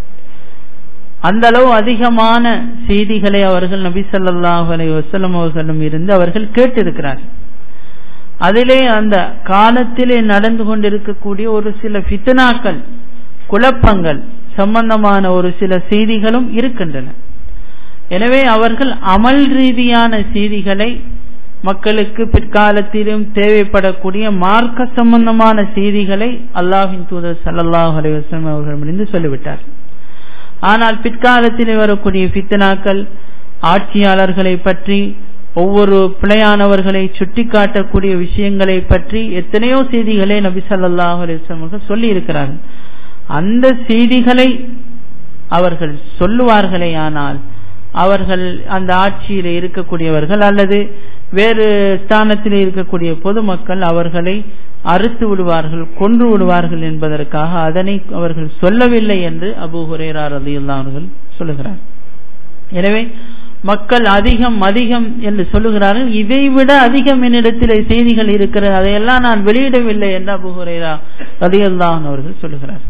அந்த அளவு அதிகமான செய்திகளை அவர்கள் நபி ஸல்லல்லாஹு அலைஹி வஸல்லம் அவர்களிடம் இருந்து அவர்கள் கேட்டிருக்கிறார்கள் அதிலே அந்த காலத்திலே நடந்து கொண்டிருக்கக்கூடிய ஒரு சில ஃபித்னாக்கள் குழப்பங்கள் சம்பந்தமான ஒரு சில செய்திகளும் இருக்கின்றன எனவே அவர்கள் அமல் ரீதியான செய்திகளை மக்களுக்கு பிற்காலத்திலும் தேவைப்படக்கூடிய மார்க்க சம்பந்தமான செய்திகளை அல்லாஹின் தூதர் சல்லாஹ் அலைவசம் அவர்களிடமிருந்து சொல்லிவிட்டார் ஆனால் பிற்காலத்திலே வரக்கூடிய பித்தனாக்கள் ஆட்சியாளர்களை பற்றி ஒவ்வொரு பிழையானவர்களை சுட்டிக்காட்டக்கூடிய விஷயங்களை பற்றி எத்தனையோ செய்திகளை நபி சல்லாஹ் அலிஸ்லாம் சொல்லி இருக்கிறார்கள் அந்த செய்திகளை அவர்கள் சொல்லுவார்களே ஆனால் அவர்கள் அந்த ஆட்சியில் இருக்கக்கூடியவர்கள் அல்லது வேறு ஸ்தானத்தில் இருக்கக்கூடிய பொதுமக்கள் அவர்களை அறுத்து விடுவார்கள் கொன்று விடுவார்கள் என்பதற்காக அதனை அவர்கள் சொல்லவில்லை என்று அபு ஹுரேரா ரதியுல்லா அவர்கள் சொல்லுகிறார் எனவே மக்கள் அதிகம் அதிகம் என்று சொல்லுகிறார்கள் இதை விட அதிகம் என்னிடத்தில் செய்திகள் இருக்கிறது அதையெல்லாம் நான் வெளியிடவில்லை என்று அபு ஹுரேரா ரதியுல்லான் அவர்கள் சொல்லுகிறார்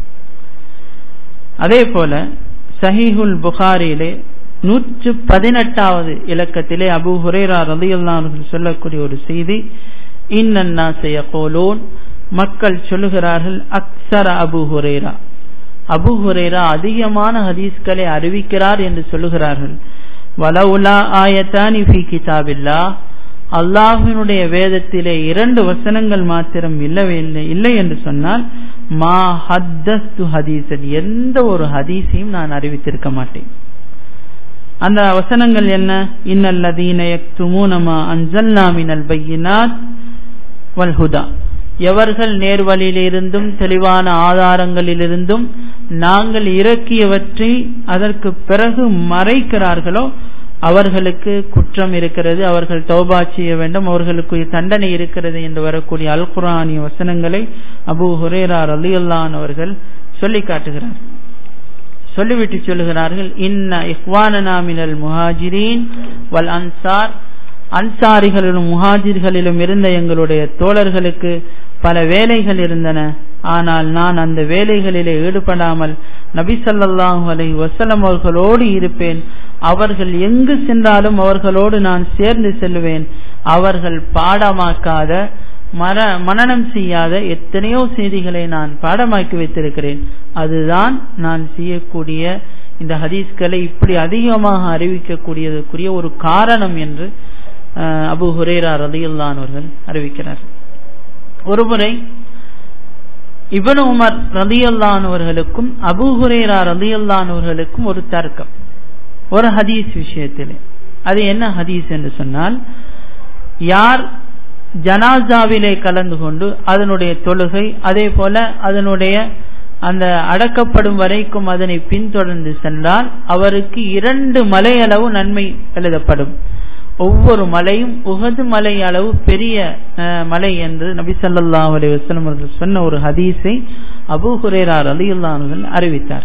அதே போல சஹீஹுல் புகாரியிலே நூற்று பதினெட்டாவது இலக்கத்திலே அபு ஹுரேரா ரதியுல்லானர்கள் சொல்லக்கூடிய ஒரு செய்தி இன்னன்னா செய்யகோலோன் மக்கள் சொல்லுகிறார்கள் அக்சர அபு ஹுரேரா அபு ஹுரேரா அதிகமான ஹதீஸ்களை அறிவிக்கிறார் என்று சொல்லுகிறார்கள் வலவுலா ஆயத்தானி ஃபி கிதாபில்லா அல்லாஹினுடைய வேதத்திலே இரண்டு வசனங்கள் மாத்திரம் இல்லவே இல்லை இல்லை என்று சொன்னால் மா ஹத்தஸ்து ஹதீசன் எந்த ஒரு ஹதீஸையும் நான் அறிவித்திருக்க மாட்டேன் அந்த வசனங்கள் என்ன இன்னல்லதீன யக்துமூனமா அன்சல்னா மினல் பையினாத் வல் ஹுதா எவர்கள் நேர்வழியிலிருந்தும் தெளிவான ஆதாரங்களிலிருந்தும் நாங்கள் இறக்கியவற்றை அதற்கு பிறகு மறைக்கிறார்களோ அவர்களுக்கு குற்றம் இருக்கிறது அவர்கள் தௌபா செய்ய வேண்டும் அவர்களுக்கு தண்டனை இருக்கிறது என்று வரக்கூடிய அல் குரானிய வசனங்களை அபு ஹுரேரா அலியுல்லான் அவர்கள் சொல்லி காட்டுகிறார் சொல்லிவிட்டு சொல்லுகிறார்கள் இன்ன இஹ்வானனா மினல் முஹாஜிரீன் வல் அன்சார் அன்சாரிகளிலும் முஹாஜிர்களிலும் இருந்த எங்களுடைய தோழர்களுக்கு பல வேலைகள் இருந்தன ஆனால் நான் அந்த வேலைகளிலே ஈடுபடாமல் நபி சல்லாஹூ அலை வசலம் அவர்களோடு இருப்பேன் அவர்கள் எங்கு சென்றாலும் அவர்களோடு நான் சேர்ந்து செல்வேன் அவர்கள் பாடமாக்காத மர மனனம் செய்யாத எத்தனையோ செய்திகளை நான் பாடமாக்கி வைத்திருக்கிறேன் அதுதான் நான் செய்யக்கூடிய இந்த ஹதீஸ்களை இப்படி அதிகமாக அறிவிக்கக்கூடியதற்குரிய ஒரு காரணம் என்று அபு ஹுரேரா ரதியுல்லான் அவர்கள் அறிவிக்கிறார் ஒருமுறை இபன் உமர் ரதியுல்லானவர்களுக்கும் அபு ஹுரேரா ரதியுல்லானவர்களுக்கும் ஒரு தர்க்கம் ஒரு ஹதீஸ் விஷயத்திலே அது என்ன ஹதீஸ் என்று சொன்னால் யார் ஜனாசாவிலே கலந்து கொண்டு அதனுடைய தொழுகை அதே போல அதனுடைய அந்த அடக்கப்படும் வரைக்கும் அதனை பின்தொடர்ந்து சென்றால் அவருக்கு இரண்டு மலை அளவு நன்மை எழுதப்படும் ஒவ்வொரு மலையும் உகது மலை அளவு பெரிய மலை என்று நபி சல்லா அலி வஸ்லம் அவர்கள் சொன்ன ஒரு ஹதீஸை அபு ஹுரேரார் அலியுல்லான்கள் அறிவித்தார்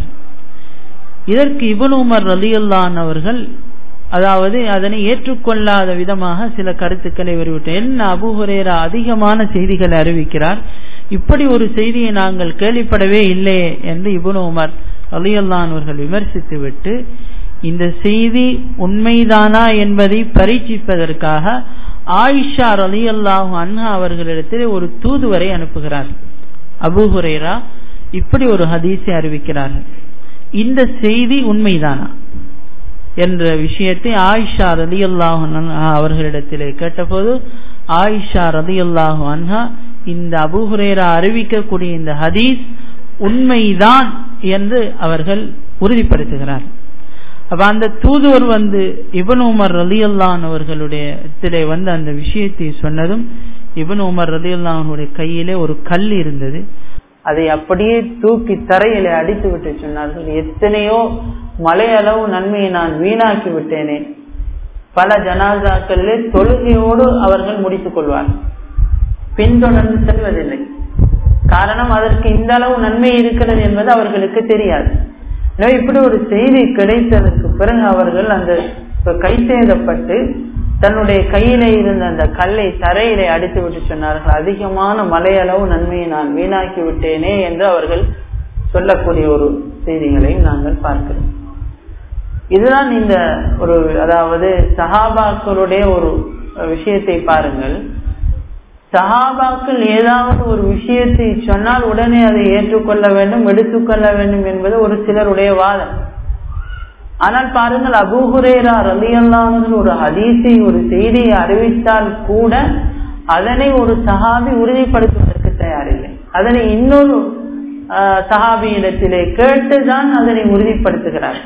இதற்கு இபன் உமர் அலியுல்லான் அவர்கள் அதாவது அதனை ஏற்றுக்கொள்ளாத விதமாக சில கருத்துக்களை வருவிட்டார் என்ன அபுஹுரேரா அதிகமான செய்திகளை அறிவிக்கிறார் இப்படி ஒரு செய்தியை நாங்கள் கேள்விப்படவே இல்லை என்று இபுன் உமர் அலியல்லான் அவர்கள் விமர்சித்து விட்டு இந்த செய்தி உண்மைதானா என்பதை பரீட்சிப்பதற்காக ஆயிஷா அலி அல்லாஹு அன்ஹா அவர்களிடத்தில் ஒரு தூதுவரை அனுப்புகிறார் அபுஹுரேரா இப்படி ஒரு ஹதீஸை அறிவிக்கிறார்கள் இந்த செய்தி உண்மைதானா என்ற விஷயத்தை ஆயிஷா ரதி அல்லாஹு அவர்களிடத்திலே கேட்டபோது ஆயிஷா ரதி அல்லாஹு அன்ஹா இந்த அபுஹுரேரா அறிவிக்கக்கூடிய இந்த ஹதீஸ் உண்மைதான் என்று அவர்கள் உறுதிப்படுத்துகிறார் அப்ப அந்த தூதுவர் வந்து இபன் உமர் ரலி அல்லான் அவர்களுடைய இதிலே வந்து அந்த விஷயத்தை சொன்னதும் இபன் உமர் ரலி அல்லாஹனுடைய கையிலே ஒரு கல் இருந்தது அதை அப்படியே தூக்கி தரையிலே அடித்து விட்டு சொன்னார்கள் எத்தனையோ மலையளவு நன்மையை நான் வீணாக்கி விட்டேனே பல ஜனாசாக்களிலே தொழுகையோடு அவர்கள் முடித்துக் கொள்வார் பின்தொடர்ந்து செல்வதில்லை காரணம் அதற்கு இந்த அளவு நன்மை இருக்கிறது என்பது அவர்களுக்கு தெரியாது எனவே இப்படி ஒரு செய்தி கிடைத்ததற்கு பிறகு அவர்கள் அந்த கை செய்தப்பட்டு தன்னுடைய கையிலே இருந்த அந்த கல்லை தரையிலே அடித்து விட்டு சொன்னார்கள் அதிகமான மலையளவு நன்மையை நான் வீணாக்கி விட்டேனே என்று அவர்கள் சொல்லக்கூடிய ஒரு செய்திகளையும் நாங்கள் பார்க்கிறோம் இதுதான் இந்த ஒரு அதாவது சஹாபாக்களுடைய ஒரு விஷயத்தை பாருங்கள் சஹாபாக்கள் ஏதாவது ஒரு விஷயத்தை சொன்னால் உடனே அதை ஏற்றுக்கொள்ள வேண்டும் எடுத்துக்கொள்ள வேண்டும் என்பது ஒரு சிலருடைய வாதம் ஆனால் பாருங்கள் அபூஹுரேரா ரலியல்லானது ஒரு ஹதீஸை ஒரு செய்தியை அறிவித்தால் கூட அதனை ஒரு சஹாபி உறுதிப்படுத்துவதற்கு தயாரில்லை அதனை இன்னொரு சஹாபியிடத்திலே கேட்டுதான் அதனை உறுதிப்படுத்துகிறார்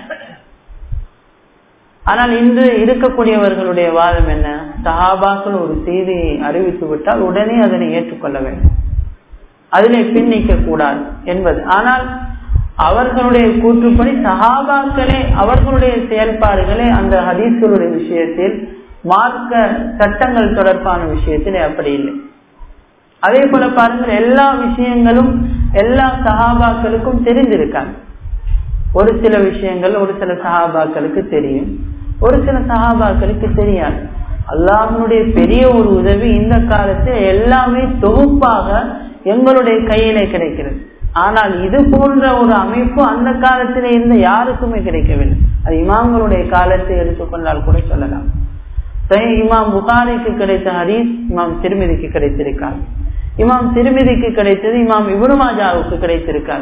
ஆனால் இன்று இருக்கக்கூடியவர்களுடைய வாதம் என்ன சஹாபாக்கள் ஒரு செய்தியை அறிவித்து விட்டால் உடனே அதனை ஏற்றுக்கொள்ள வேண்டும் அதனை பின்னிக்க கூடாது என்பது ஆனால் அவர்களுடைய கூற்றுப்படி சஹாபாக்களே அவர்களுடைய செயல்பாடுகளே அந்த ஹதீஸ்களுடைய விஷயத்தில் மார்க்க சட்டங்கள் தொடர்பான விஷயத்தில் அப்படி இல்லை அதே போல பாருங்கள் எல்லா விஷயங்களும் எல்லா சஹாபாக்களுக்கும் தெரிந்திருக்காங்க ஒரு சில விஷயங்கள் ஒரு சில சஹாபாக்களுக்கு தெரியும் ஒரு சில சஹாபாக்களுக்கு தெரியாது அல்லாஹனுடைய பெரிய ஒரு உதவி இந்த காலத்தில் எல்லாமே தொகுப்பாக எங்களுடைய கையிலே கிடைக்கிறது ஆனால் இது போன்ற ஒரு அமைப்பு அந்த காலத்தில் இருந்த யாருக்குமே கிடைக்கவில்லை அது இமாம்களுடைய காலத்தை எடுத்துக்கொண்டால் கூட சொல்லலாம் இமாம் புகாரிக்கு கிடைத்த ஹரீஸ் இமாம் திருமதிக்கு கிடைத்திருக்காங்க இமாம் திருமதிக்கு கிடைத்தது இமாம் இபுனுமாஜாவுக்கு கிடைத்திருக்காங்க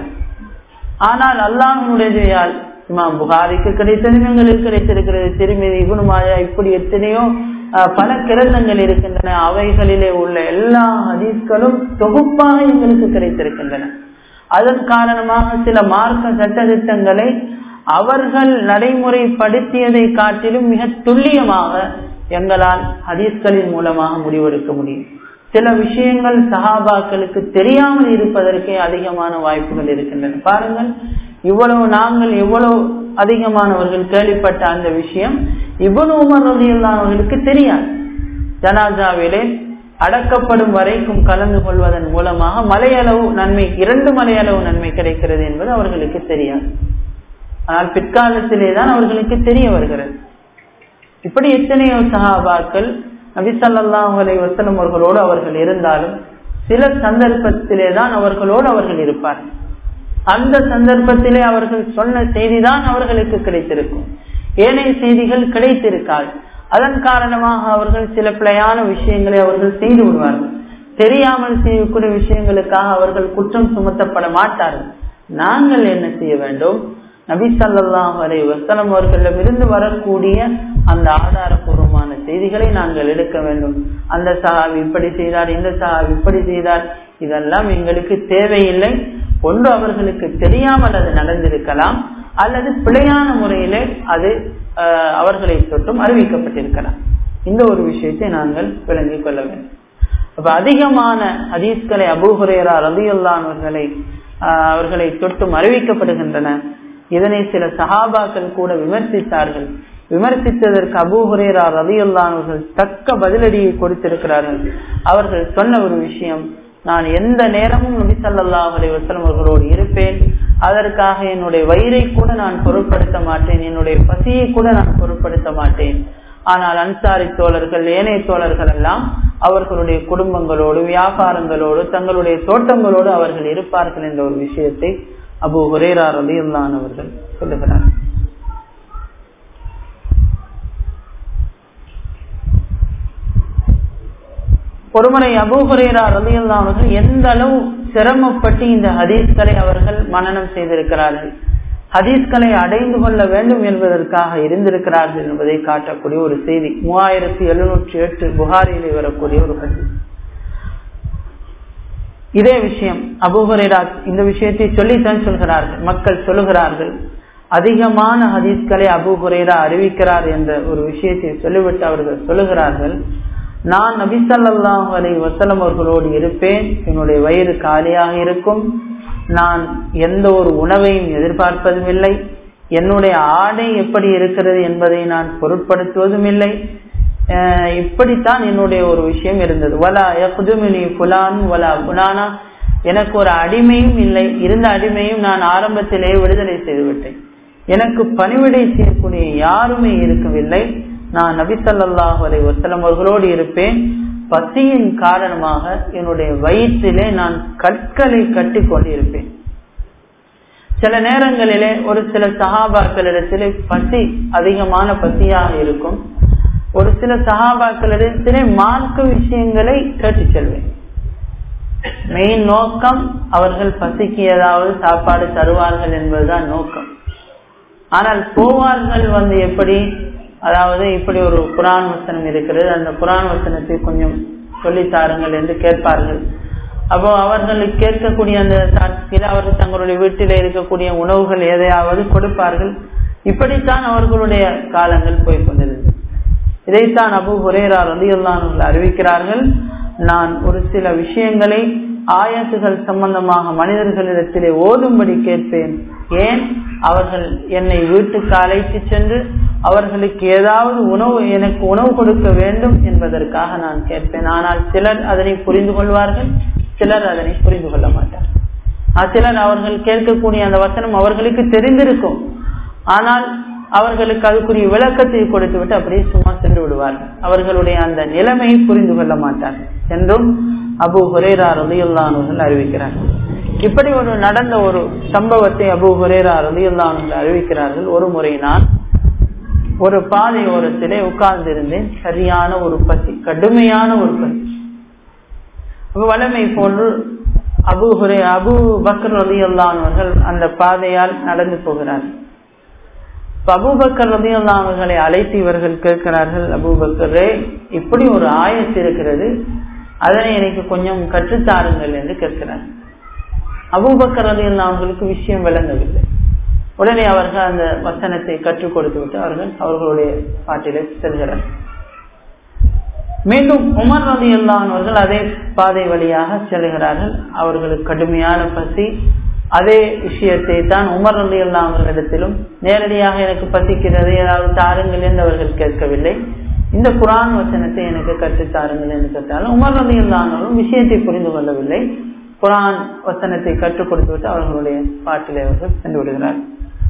ஆனால் அல்லாஹனுடைய இமாம் புகாரிக்கு கிடைத்தது எங்களுக்கு கிடைத்திருக்கிறது திருமதி இபுனுமாஜா இப்படி எத்தனையோ பல கிரந்தங்கள் இருக்கின்றன அவைகளிலே உள்ள எல்லா ஹதீஸ்களும் தொகுப்பாக எங்களுக்கு கிடைத்திருக்கின்றன அதன் காரணமாக சில மார்க்க சட்டத்திட்டங்களை அவர்கள் நடைமுறைப்படுத்தியதை காட்டிலும் மிக துல்லியமாக எங்களால் ஹதீஸ்களின் மூலமாக முடிவெடுக்க முடியும் சில விஷயங்கள் சஹாபாக்களுக்கு தெரியாமல் இருப்பதற்கே அதிகமான வாய்ப்புகள் இருக்கின்றன பாருங்கள் இவ்வளவு நாங்கள் எவ்வளவு அதிகமானவர்கள் கேள்விப்பட்ட அந்த விஷயம் இவனு உமர் ரதியுல்லானவர்களுக்கு தெரியாது ஜனாஜாவிலே அடக்கப்படும் வரைக்கும் கலந்து கொள்வதன் மூலமாக மலையளவு நன்மை இரண்டு மலையளவு நன்மை கிடைக்கிறது என்பது அவர்களுக்கு தெரியாது ஆனால் பிற்காலத்திலே தான் அவர்களுக்கு தெரிய வருகிறது இப்படி எத்தனையோ சகாபாக்கள் நபிசல்லாஹ் அலை வசலம் அவர்களோடு அவர்கள் இருந்தாலும் சில சந்தர்ப்பத்திலே தான் அவர்களோடு அவர்கள் இருப்பார்கள் அந்த சந்தர்ப்பத்திலே அவர்கள் சொன்ன செய்திதான் அவர்களுக்கு கிடைத்திருக்கும் ஏனைய செய்திகள் கிடைத்திருக்காது அதன் காரணமாக அவர்கள் சில பிழையான விஷயங்களை அவர்கள் செய்து விடுவார்கள் தெரியாமல் செய்யக்கூடிய விஷயங்களுக்காக அவர்கள் குற்றம் சுமத்தப்பட மாட்டார்கள் நாங்கள் என்ன செய்ய வேண்டும் நபி சல்லாஹ் அலை வசலம் அவர்களிடமிருந்து வரக்கூடிய அந்த ஆதாரபூர்வமான செய்திகளை நாங்கள் எடுக்க வேண்டும் அந்த சஹாபி இப்படி செய்தார் இந்த சஹாபி இப்படி செய்தார் இதெல்லாம் எங்களுக்கு தேவையில்லை ஒன்று அவர்களுக்கு தெரியாமல் அது நடந்திருக்கலாம் அல்லது பிழையான முறையிலே அது அவர்களை தொட்டும் அறிவிக்கப்பட்டிருக்கலாம் இந்த ஒரு விஷயத்தை நாங்கள் விளங்கிக் கொள்ள வேண்டும் அப்ப அதிகமான ஹதீஸ்களை அபூஹுரேரா ரதியுல்லானவர்களை அவர்களை தொட்டும் அறிவிக்கப்படுகின்றன இதனை சில சஹாபாக்கள் கூட விமர்சித்தார்கள் விமர்சித்ததற்கு அபூஹுரேரா ரதியுல்லானவர்கள் தக்க பதிலடியை கொடுத்திருக்கிறார்கள் அவர்கள் சொன்ன ஒரு விஷயம் நான் எந்த நேரமும் நபி சல்லாஹ் அலி வசலம் அவர்களோடு இருப்பேன் அதற்காக என்னுடைய வயிறை கூட நான் பொருட்படுத்த மாட்டேன் என்னுடைய பசியை கூட நான் பொருட்படுத்த மாட்டேன் ஆனால் அன்சாரி தோழர்கள் ஏனைய தோழர்கள் எல்லாம் அவர்களுடைய குடும்பங்களோடு வியாபாரங்களோடு தங்களுடைய தோட்டங்களோடு அவர்கள் இருப்பார்கள் என்ற ஒரு விஷயத்தை அபு ஹுரேரா ரலியுல்லான் அவர்கள் சொல்லுகிறார் ஒருமுறை அபு ஹுரேரா ரலியுல்லான் அவர்கள் எந்த அளவு சிரமப்பட்டு இந்த ஹதீஸ்களை அவர்கள் மனனம் செய்திருக்கிறார்கள் ஹதீஸ்களை அடைந்து கொள்ள வேண்டும் என்பதற்காக இருந்திருக்கிறார்கள் என்பதை காட்டக்கூடிய ஒரு செய்தி மூவாயிரத்தி எழுநூற்றி எட்டு புகாரிலே வரக்கூடிய ஒரு ஹதீஸ் இதே விஷயம் அபுஹரேரா இந்த விஷயத்தை சொல்லித்தான் சொல்கிறார்கள் மக்கள் சொல்லுகிறார்கள் அதிகமான ஹதீஸ்களை அபு ஹுரேரா அறிவிக்கிறார் என்ற ஒரு விஷயத்தை சொல்லிவிட்டு அவர்கள் சொல்லுகிறார்கள் நான் நபிசல்லாஹு அலை வசலம் அவர்களோடு இருப்பேன் என்னுடைய வயிறு காலியாக இருக்கும் நான் எந்த ஒரு உணவையும் எதிர்பார்ப்பதும் இல்லை என்னுடைய ஆடை எப்படி இருக்கிறது என்பதை நான் பொருட்படுத்துவதும் இல்லை இப்படித்தான் என்னுடைய ஒரு விஷயம் இருந்தது வலா எப்புதுமினி புலான் வலா புலானா எனக்கு ஒரு அடிமையும் இல்லை இருந்த அடிமையும் நான் ஆரம்பத்திலே விடுதலை செய்துவிட்டேன் எனக்கு பணிவிடை செய்யக்கூடிய யாருமே இருக்கவில்லை நான் நபிசல்லாஹு அலை வசலம் அவர்களோடு இருப்பேன் பசியின் காரணமாக என்னுடைய வயிற்றிலே நான் கற்களை கட்டி கொண்டிருப்பேன் சில நேரங்களிலே ஒரு சில சகாபாக்களிடத்திலே பசி அதிகமான பசியாக இருக்கும் ஒரு சில சகாபாக்களிடத்திலே மார்க்க விஷயங்களை கேட்டு செல்வேன் மெயின் நோக்கம் அவர்கள் பசிக்கு ஏதாவது சாப்பாடு தருவார்கள் என்பதுதான் நோக்கம் ஆனால் போவார்கள் வந்து எப்படி அதாவது இப்படி ஒரு குரான் வசனம் இருக்கிறது அந்த குரான் வசனத்தை கொஞ்சம் சொல்லித்தாருங்கள் என்று கேட்பார்கள் அப்போ அவர்களுக்கு கேட்கக்கூடிய அந்த சாட்சியில் அவர்கள் தங்களுடைய வீட்டில் இருக்கக்கூடிய உணவுகள் எதையாவது கொடுப்பார்கள் இப்படித்தான் அவர்களுடைய காலங்கள் போய்கொண்டிருந்தது இதைத்தான் அபு ஹுரேரா ரலியுல்லானவர்கள் அறிவிக்கிறார்கள் நான் ஒரு சில விஷயங்களை ஆயத்துகள் சம்பந்தமாக மனிதர்களிடத்திலே ஓதும்படி கேட்பேன் ஏன் அவர்கள் என்னை வீட்டுக்கு அழைத்து சென்று அவர்களுக்கு ஏதாவது உணவு எனக்கு உணவு கொடுக்க வேண்டும் என்பதற்காக நான் கேட்பேன் ஆனால் சிலர் அதனை புரிந்து கொள்வார்கள் சிலர் அதனை புரிந்து கொள்ள மாட்டார் சிலர் அவர்கள் கேட்கக்கூடிய அந்த வசனம் அவர்களுக்கு தெரிந்திருக்கும் ஆனால் அவர்களுக்கு அதுக்குரிய விளக்கத்தை கொடுத்து விட்டு அப்படியே சும்மா சென்று விடுவார்கள் அவர்களுடைய அந்த நிலைமையை புரிந்து கொள்ள மாட்டார்கள் என்றும் அபு ஹுரேரா ரலியுல்லானவர்கள் அறிவிக்கிறார்கள் இப்படி ஒரு நடந்த ஒரு சம்பவத்தை அபு ஹுரேரா ரலியுல்லானவர்கள் அறிவிக்கிறார்கள் ஒரு முறை நான் ஒரு பாதை ஓரத்திலே உட்கார்ந்திருந்தேன் சரியான ஒரு பசி கடுமையான ஒரு பசி வளமை போன்று அபு ஹுரே அபு பக்கர் ரலியுல்லானவர்கள் அந்த பாதையால் நடந்து போகிறார்கள் அபூபக்கர் ரதியல்லா அவர்களை அழைத்து இவர்கள் கேட்கிறார்கள் அபூபக்கரே இப்படி ஒரு ஆயத்து இருக்கிறது அதனை எனக்கு கொஞ்சம் கற்றுத்தாருங்கள் என்று கேட்கிறார் அபூபக்கர் ரதியல்லா அவர்களுக்கு விஷயம் விளங்கவில்லை உடனே அவர்கள் அந்த வசனத்தை கற்றுக் கொடுத்து விட்டு அவர்கள் அவர்களுடைய பாட்டிலே செல்கிறார் மீண்டும் உமர் ரதி அவர்கள் அதே பாதை வழியாக செல்கிறார்கள் அவர்களுக்கு கடுமையான பசி அதே விஷயத்தை தான் உமர் ரதி அவர்களிடத்திலும் நேரடியாக எனக்கு பசிக்கிறது ஏதாவது தாருங்கள் என்று அவர்கள் கேட்கவில்லை இந்த குரான் வசனத்தை எனக்கு கற்றுத்தாருங்கள் என்று கேட்டாலும் உமர் ரதி அவர்களும் விஷயத்தை புரிந்து கொள்ளவில்லை குரான் வசனத்தை கற்றுக் கொடுத்து விட்டு அவர்களுடைய பாட்டிலே அவர்கள் சென்று விடுகிறார்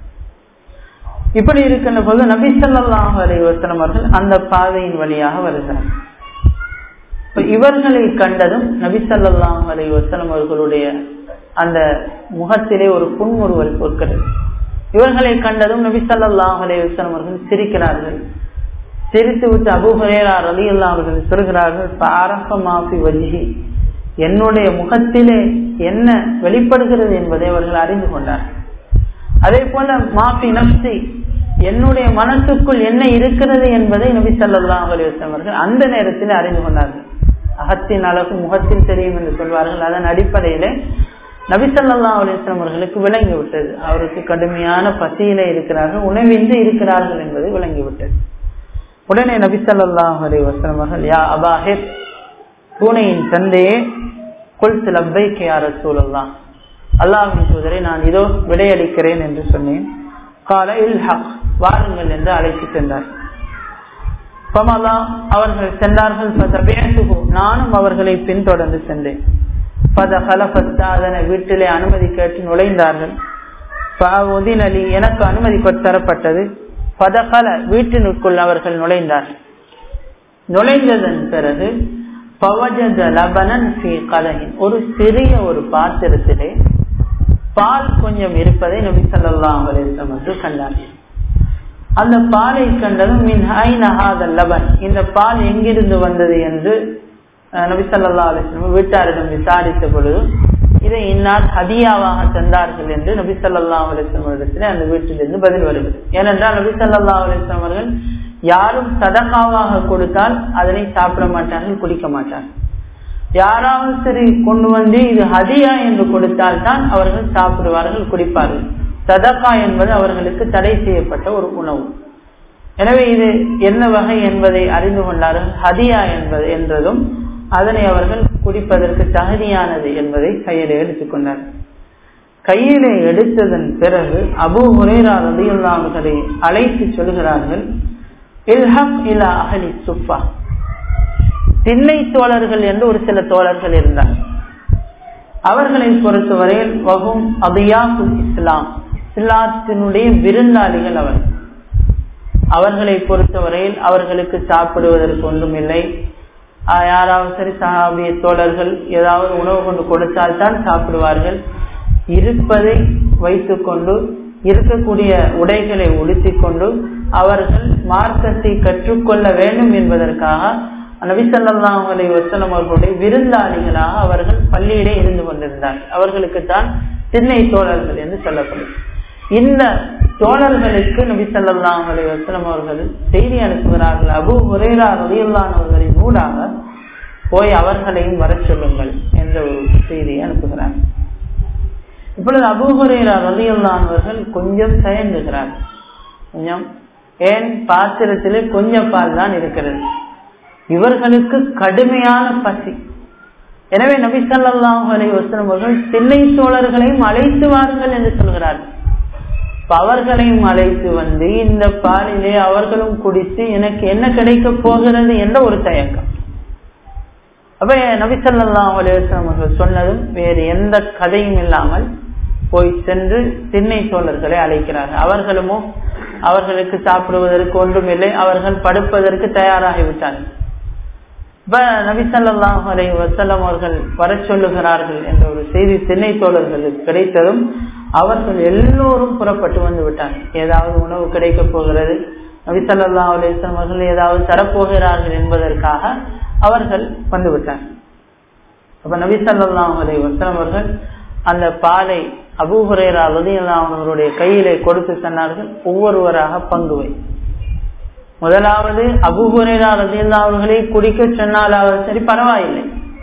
இப்படி இருக்கின்ற போது நபி சொல்லாஹ் அலி வசனம் அவர்கள் அந்த பாதையின் வழியாக வருகிறார் இவர்களை கண்டதும் நபி சொல்லாஹ் அலி வசனம் அவர்களுடைய அந்த முகத்திலே ஒரு புன்முறுவல் பொற்கிறது இவர்களை கண்டதும் நபி சல்லாஹ் அலைவசம் அவர்கள் சிரிக்கிறார்கள் சிரித்து விட்டு அபுஹரேரா ரலி அல்லா அவர்கள் சொல்கிறார்கள் பாரப்ப மாஃபி வஜி என்னுடைய முகத்திலே என்ன வெளிப்படுகிறது என்பதை அவர்கள் அறிந்து கொண்டார்கள் அதே போல மாஃபி நப்சி என்னுடைய மனசுக்குள் என்ன இருக்கிறது என்பதை நபி சொல்லா அவர்கள் அந்த நேரத்தில் அறிந்து கொண்டார்கள் அகத்தின் அழகு முகத்தில் தெரியும் என்று சொல்வார்கள் அதன் அடிப்படையிலே நபிசல்லா அலிஸ்லாம் அவர்களுக்கு விளங்கிவிட்டது அவருக்கு கடுமையான பசியில இருக்கிறார்கள் உணவின்றி இருக்கிறார்கள் என்பது விளங்கிவிட்டது உடனே நபிசல்லா அலி வஸ்லம் அவர்கள் யா அபாஹிர் பூனையின் தந்தையே கொல் லப்பை கேஆர் சூழல்லாம் அல்லாஹின் தூதரை நான் இதோ விடையளிக்கிறேன் என்று சொன்னேன் கால இல் ஹக் வாருங்கள் என்று அழைத்து சென்றார் பமலா அவர்கள் சென்றார்கள் நானும் அவர்களை பின்தொடர்ந்து சென்றேன் பத கலபத்த அதனை வீட்டிலே அனுமதி கேட்டு நுழைந்தார்கள் அலி எனக்கு அனுமதி தரப்பட்டது பதகல வீட்டினுக்குள் அவர்கள் நுழைந்தார்கள் நுழைந்ததன் பிறகு பவஜத லபனன் ஒரு சிறிய ஒரு பாத்திரத்திலே பால் கொஞ்சம் இருப்பதை நபி சொல்லலாம் என்று கண்டார்கள் அந்த பாலை கண்டதும் மின் லபன் இந்த பால் எங்கிருந்து வந்தது என்று நபி சொல்லா அலிஸ்லம் வீட்டாரிடம் விசாரித்த பொழுது இதை இன்னார் ஹதியாவாக தந்தார்கள் என்று நபி சொல்லா அலிஸ்லம் இடத்துல அந்த வீட்டிலிருந்து பதில் வருகிறது ஏனென்றால் நபி சொல்லா அலிஸ்லாம் அவர்கள் யாரும் சதகாவாக கொடுத்தால் அதனை சாப்பிட மாட்டார்கள் குடிக்க மாட்டார்கள் யாராவது சரி கொண்டு வந்து இது ஹதியா என்று கொடுத்தால் தான் அவர்கள் சாப்பிடுவார்கள் குடிப்பார்கள் சதகா என்பது அவர்களுக்கு தடை செய்யப்பட்ட ஒரு உணவு எனவே இது என்ன வகை என்பதை அறிந்து கொண்டார்கள் ஹதியா என்பது என்றதும் அதனை அவர்கள் குடிப்பதற்கு தகுதியானது என்பதை கையிலே எடுத்துக்கொண்டார் கையிலே எடுத்ததன் பிறகு அபு ஹுரேரா ரதியுல்லாமர்களை அழைத்து சொல்கிறார்கள் இல்ஹம் இலா அகலி சுப்பா திண்ணை தோழர்கள் என்று ஒரு சில தோழர்கள் இருந்தார் அவர்களை பொறுத்தவரையில் வகும் அபியாசு இஸ்லாம் இஸ்லாத்தினுடைய விருந்தாளிகள் அவர் அவர்களை பொறுத்தவரையில் அவர்களுக்கு சாப்பிடுவதற்கு ஒன்றும் இல்லை யாராவது சரி சாபிய தோழர்கள் ஏதாவது உணவு கொண்டு கொடுத்தால் தான் சாப்பிடுவார்கள் இருப்பதை வைத்துக்கொண்டு இருக்கக்கூடிய உடைகளை உடுத்திக் கொண்டு அவர்கள் மார்க்கத்தை கற்றுக்கொள்ள வேண்டும் என்பதற்காக நபிசல்லாம் அலை வசலம் அவர்களுடைய விருந்தாளிகளாக அவர்கள் பள்ளியிலே இருந்து கொண்டிருந்தார்கள் அவர்களுக்கு தான் திண்ணை தோழர்கள் என்று சொல்லப்படும் இந்த தோழர்களுக்கு நபி சல்லாம் அலி வசலம் அவர்கள் செய்தி அனுப்புகிறார்கள் அபு ஹுரேரா ரதியுல்லானவர்களின் ஊடாக போய் அவர்களையும் வர சொல்லுங்கள் என்ற ஒரு செய்தியை அனுப்புகிறார் இப்பொழுது அபு ஹுரேரா ரதியுல்லானவர்கள் கொஞ்சம் தயங்குகிறார் கொஞ்சம் ஏன் பாத்திரத்திலே கொஞ்சம் பால் தான் இருக்கிறது இவர்களுக்கு கடுமையான பசி எனவே நபி சல்லாஹ் அலி வசலம் அவர்கள் திண்ணை தோழர்களையும் அழைத்து வாருங்கள் என்று சொல்கிறார்கள் அவர்களையும் அழைத்து வந்து இந்த பாலிலே அவர்களும் குடித்து எனக்கு என்ன கிடைக்க போகிறது என்ற ஒரு தயக்கம் அப்ப நபிசல்லாம் அவர்கள் சொன்னதும் வேறு எந்த கதையும் இல்லாமல் போய் சென்று திண்ணை தோழர்களை அழைக்கிறார்கள் அவர்களுமோ அவர்களுக்கு சாப்பிடுவதற்கு ஒன்றும் இல்லை அவர்கள் படுப்பதற்கு தயாராகிவிட்டார்கள் இப்ப நபிசல்லாம் அலை வசல்லம் அவர்கள் வர சொல்லுகிறார்கள் என்ற ஒரு செய்தி திண்ணை தோழர்களுக்கு கிடைத்ததும் அவர்கள் எல்லோரும் புறப்பட்டு வந்து விட்டார்கள் ஏதாவது உணவு கிடைக்க போகிறது நபிசல்லா அலிஸ்லாம் அவர்கள் ஏதாவது தரப்போகிறார்கள் என்பதற்காக அவர்கள் வந்து விட்டார்கள் அப்ப நபிசல்லாம் அலை வசலம் அவர்கள் அந்த பாலை அபூஹுரேரா அவர்களுடைய கையிலே கொடுத்து சொன்னார்கள் ஒவ்வொருவராக பங்கு வை முதலாவது அபுஹுரேரா ரதியுல்லா அவர்களை குடிக்க சொன்னாலாவது சரி பரவாயில்லை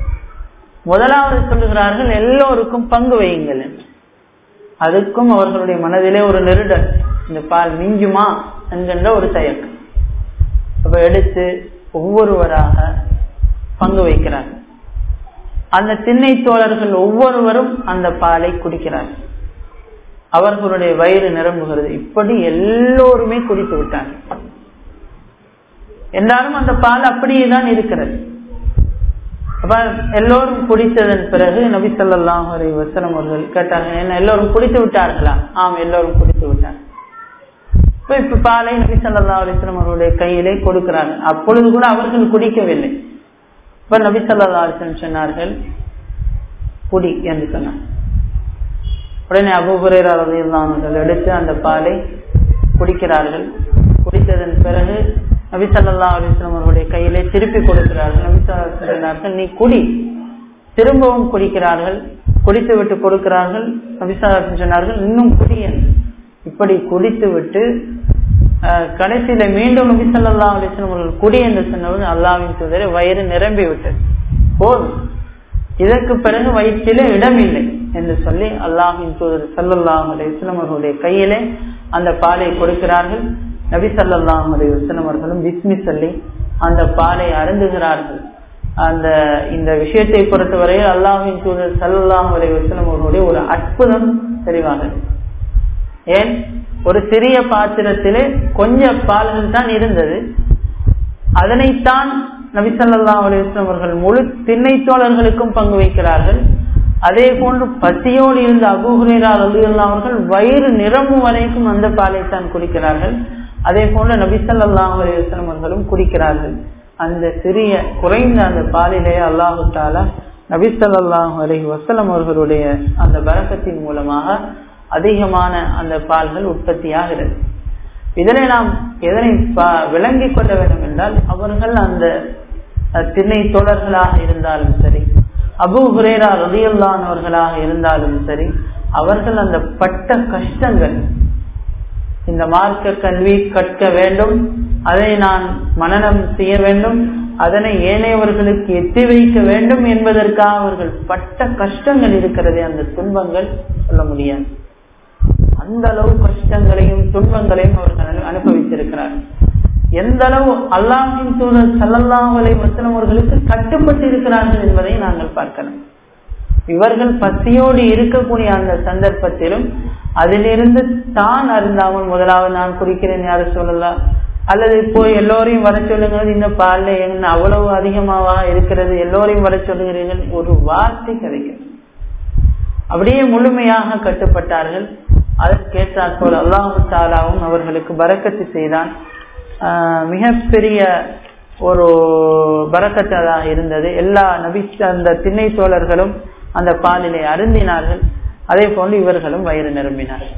முதலாவது சொல்லுகிறார்கள் எல்லோருக்கும் பங்கு வையுங்கள் என்று அதுக்கும் அவர்களுடைய மனதிலே ஒரு நெருடல் இந்த பால் மிஞ்சுமா என்கின்ற ஒரு தயக்கம் அப்ப எடுத்து ஒவ்வொருவராக பங்கு வைக்கிறார்கள் அந்த திண்ணை தோழர்கள் ஒவ்வொருவரும் அந்த பாலை குடிக்கிறார்கள் அவர்களுடைய வயிறு நிரம்புகிறது இப்படி எல்லோருமே குடித்து விட்டார்கள் என்றாலும் அந்த பால் அப்படியே தான் இருக்கிறது அப்ப எல்லோரும் குடித்ததன் பிறகு நபி சொல்லாம் வசனம் அவர்கள் கேட்டார்கள் என்ன எல்லோரும் குடித்து விட்டார்களா ஆம் எல்லோரும் குடித்து விட்டார்கள் இப்ப இப்ப பாலை நபி சொல்லா அலிஸ்லாம் அவருடைய கையிலே கொடுக்கிறார்கள் அப்பொழுது கூட அவர்கள் குடிக்கவில்லை இப்ப நபி சொல்லா அலிஸ்லம் சொன்னார்கள் குடி என்று சொன்னார் உடனே அபுபுரேர் அவர்கள் எடுத்து அந்த பாலை குடிக்கிறார்கள் குடித்ததன் பிறகு நபி சல்லா அலிஸ்லாம் அவருடைய கையிலே திருப்பி கொடுக்கிறார்கள் நபி சொன்னார்கள் நீ குடி திரும்பவும் குடிக்கிறார்கள் குடித்து விட்டு கொடுக்கிறார்கள் நபிசாசன் சொன்னார்கள் இன்னும் குடியன் இப்படி குடித்து விட்டு கடைசியில மீண்டும் நபி சொல்லா அலிஸ்லம் அவர்கள் குடி என்று சொன்னவர் அல்லாவின் தூதரை வயிறு நிரம்பி விட்டது போதும் இதற்கு பிறகு வயிற்றிலே இடமில்லை என்று சொல்லி அல்லாஹின் தூதர் சல்லாஹ் அலிஸ்லம் அவர்களுடைய கையிலே அந்த பாலை கொடுக்கிறார்கள் நபி சல்லாஹ் அலி வஸ்லம் அவர்களும் பிஸ்மி சொல்லி அந்த பாலை அருந்துகிறார்கள் அந்த இந்த விஷயத்தை பொறுத்தவரையில் அல்லாஹின் தூதர் சல்லாஹ் அலி வஸ்லம் அவர்களுடைய ஒரு அற்புதம் தெளிவாக ஏன் ஒரு சிறிய பாத்திரத்திலே கொஞ்ச பால்கள் தான் இருந்தது அதனைத்தான் நபிசல்லா அலிஸ்லாம் அவர்கள் முழு திண்ணை தோழர்களுக்கும் பங்கு வைக்கிறார்கள் அதே போன்று பசியோடு இருந்த அபுஹுரேரா அலியுல்லா அவர்கள் வயிறு நிரம்பும் வரைக்கும் அந்த பாலை தான் குடிக்கிறார்கள் அதே போன்று நபிசல்லா அலிஸ்லாம் அவர்களும் குடிக்கிறார்கள் அந்த சிறிய குறைந்த அந்த பாலிலே அல்லாஹு தாலா நபிசல்லாஹு அலஹி வசலம் அவர்களுடைய அந்த பரக்கத்தின் மூலமாக அதிகமான அந்த பால்கள் உற்பத்தியாகிறது இதனை நாம் எதனை விளங்கிக் கொள்ள வேண்டும் என்றால் அவர்கள் அந்த திண்ணை தோழர்களாக இருந்தாலும் சரி அபு ஹுரேரா ரதியுல்லானவர்களாக இருந்தாலும் சரி அவர்கள் அந்த பட்ட கஷ்டங்கள் இந்த மார்க்க கல்வி கற்க வேண்டும் அதை நான் மனநம் செய்ய வேண்டும் அதனை ஏனையவர்களுக்கு எத்தி வைக்க வேண்டும் என்பதற்காக அவர்கள் பட்ட கஷ்டங்கள் இருக்கிறதே அந்த துன்பங்கள் சொல்ல முடியாது அந்த அளவு கஷ்டங்களையும் துன்பங்களையும் அவர்கள் அனுபவித்திருக்கிறார் எந்த அளவு அல்லாஹின் சூழல் சல்லல்லாஹலை வசனம் அவர்களுக்கு கட்டுப்பட்டு இருக்கிறார்கள் என்பதை நாங்கள் பார்க்கலாம் இவர்கள் பசியோடு இருக்கக்கூடிய அந்த சந்தர்ப்பத்திலும் அதிலிருந்து தான் அருந்தாமல் முதலாவது நான் குடிக்கிறேன் யாரு சொல்லலாம் அல்லது இப்போ எல்லோரையும் வர சொல்லுங்கள் இந்த பால்ல என்ன அவ்வளவு அதிகமாக இருக்கிறது எல்லோரையும் வர சொல்லுகிறீர்கள் ஒரு வார்த்தை கிடைக்கிறது அப்படியே முழுமையாக கட்டுப்பட்டார்கள் அதற்கேற்றாற் போல் அல்லாஹு தாலாவும் அவர்களுக்கு பறக்கத்து செய்தான் மிகப்பெரிய ஒரு பறக்கத்தாக இருந்தது எல்லா நபி அந்த திண்ணை தோழர்களும் அந்த பாலிலே அருந்தினார்கள் அதே போல இவர்களும் வயிறு நிரம்பினார்கள்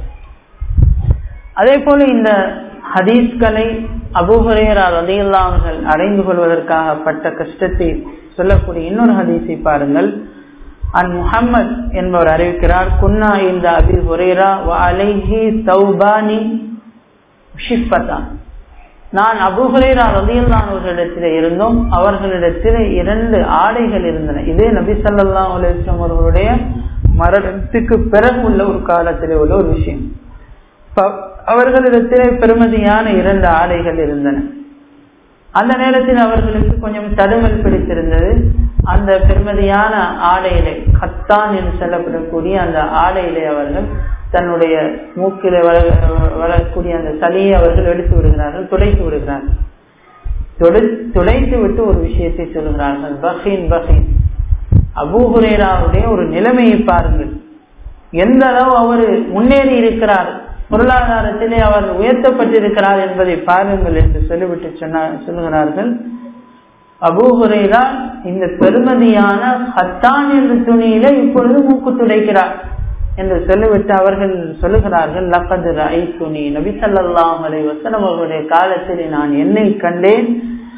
அதே போல இந்த ஹதீஸ்களை அபுஹரேரா ரதியுல்லாவர்கள் அடைந்து கொள்வதற்காக பட்ட கஷ்டத்தை சொல்லக்கூடிய இன்னொரு ஹதீஸை பாருங்கள் அன் முஹம்மத் என்பவர் அறிவிக்கிறார் குன்னா இந்த அபி ஹுரேரா அலைஹி சௌபானி ஷிஃபத்தான் நான் அபுஹுரேரா ரதியுல்லானவர்களிடத்தில் இருந்தோம் அவர்களிடத்தில் இரண்டு ஆடைகள் இருந்தன இதே நபி சல்லா அலுவலம் அவர்களுடைய மரணத்துக்கு பிறகு உள்ள ஒரு காலத்தில் உள்ள ஒரு விஷயம் அவர்களிடத்திலே பெருமதியான இரண்டு ஆடைகள் இருந்தன அந்த நேரத்தில் அவர்களுக்கு கொஞ்சம் தடுமல் பிடித்திருந்தது அந்த பெருமதியான ஆடையிலே கத்தான் என்று சொல்லப்படக்கூடிய அந்த ஆடையிலே அவர்கள் தன்னுடைய மூக்கிலே வளரக்கூடிய அந்த சளியை அவர்கள் எடுத்து விடுகிறார்கள் துடைத்து விடுகிறார்கள் துடைத்து விட்டு ஒரு விஷயத்தை சொல்கிறார்கள் பஹீன் பஹீன் அபூஹுரேராவுடைய ஒரு நிலைமையை பாருங்கள் எந்த அளவு அவர் முன்னேறி இருக்கிறார் பொருளாதாரத்திலே அவர் உயர்த்தப்பட்டிருக்கிறார் என்பதை பாருங்கள் என்று சொல்லிவிட்டு சொன்னார் சொல்லுகிறார்கள் அபூஹுரேரா இந்த பெருமதியான ஹத்தான் என்ற துணியில இப்பொழுது மூக்கு துடைக்கிறார் என்று சொல்லிவிட்டு அவர்கள் சொல்லுகிறார்கள் லப்பது ஐ துணி நபி சல்லாஹ் அலை வசனம் அவர்களுடைய காலத்தில் நான் என்னை கண்டேன்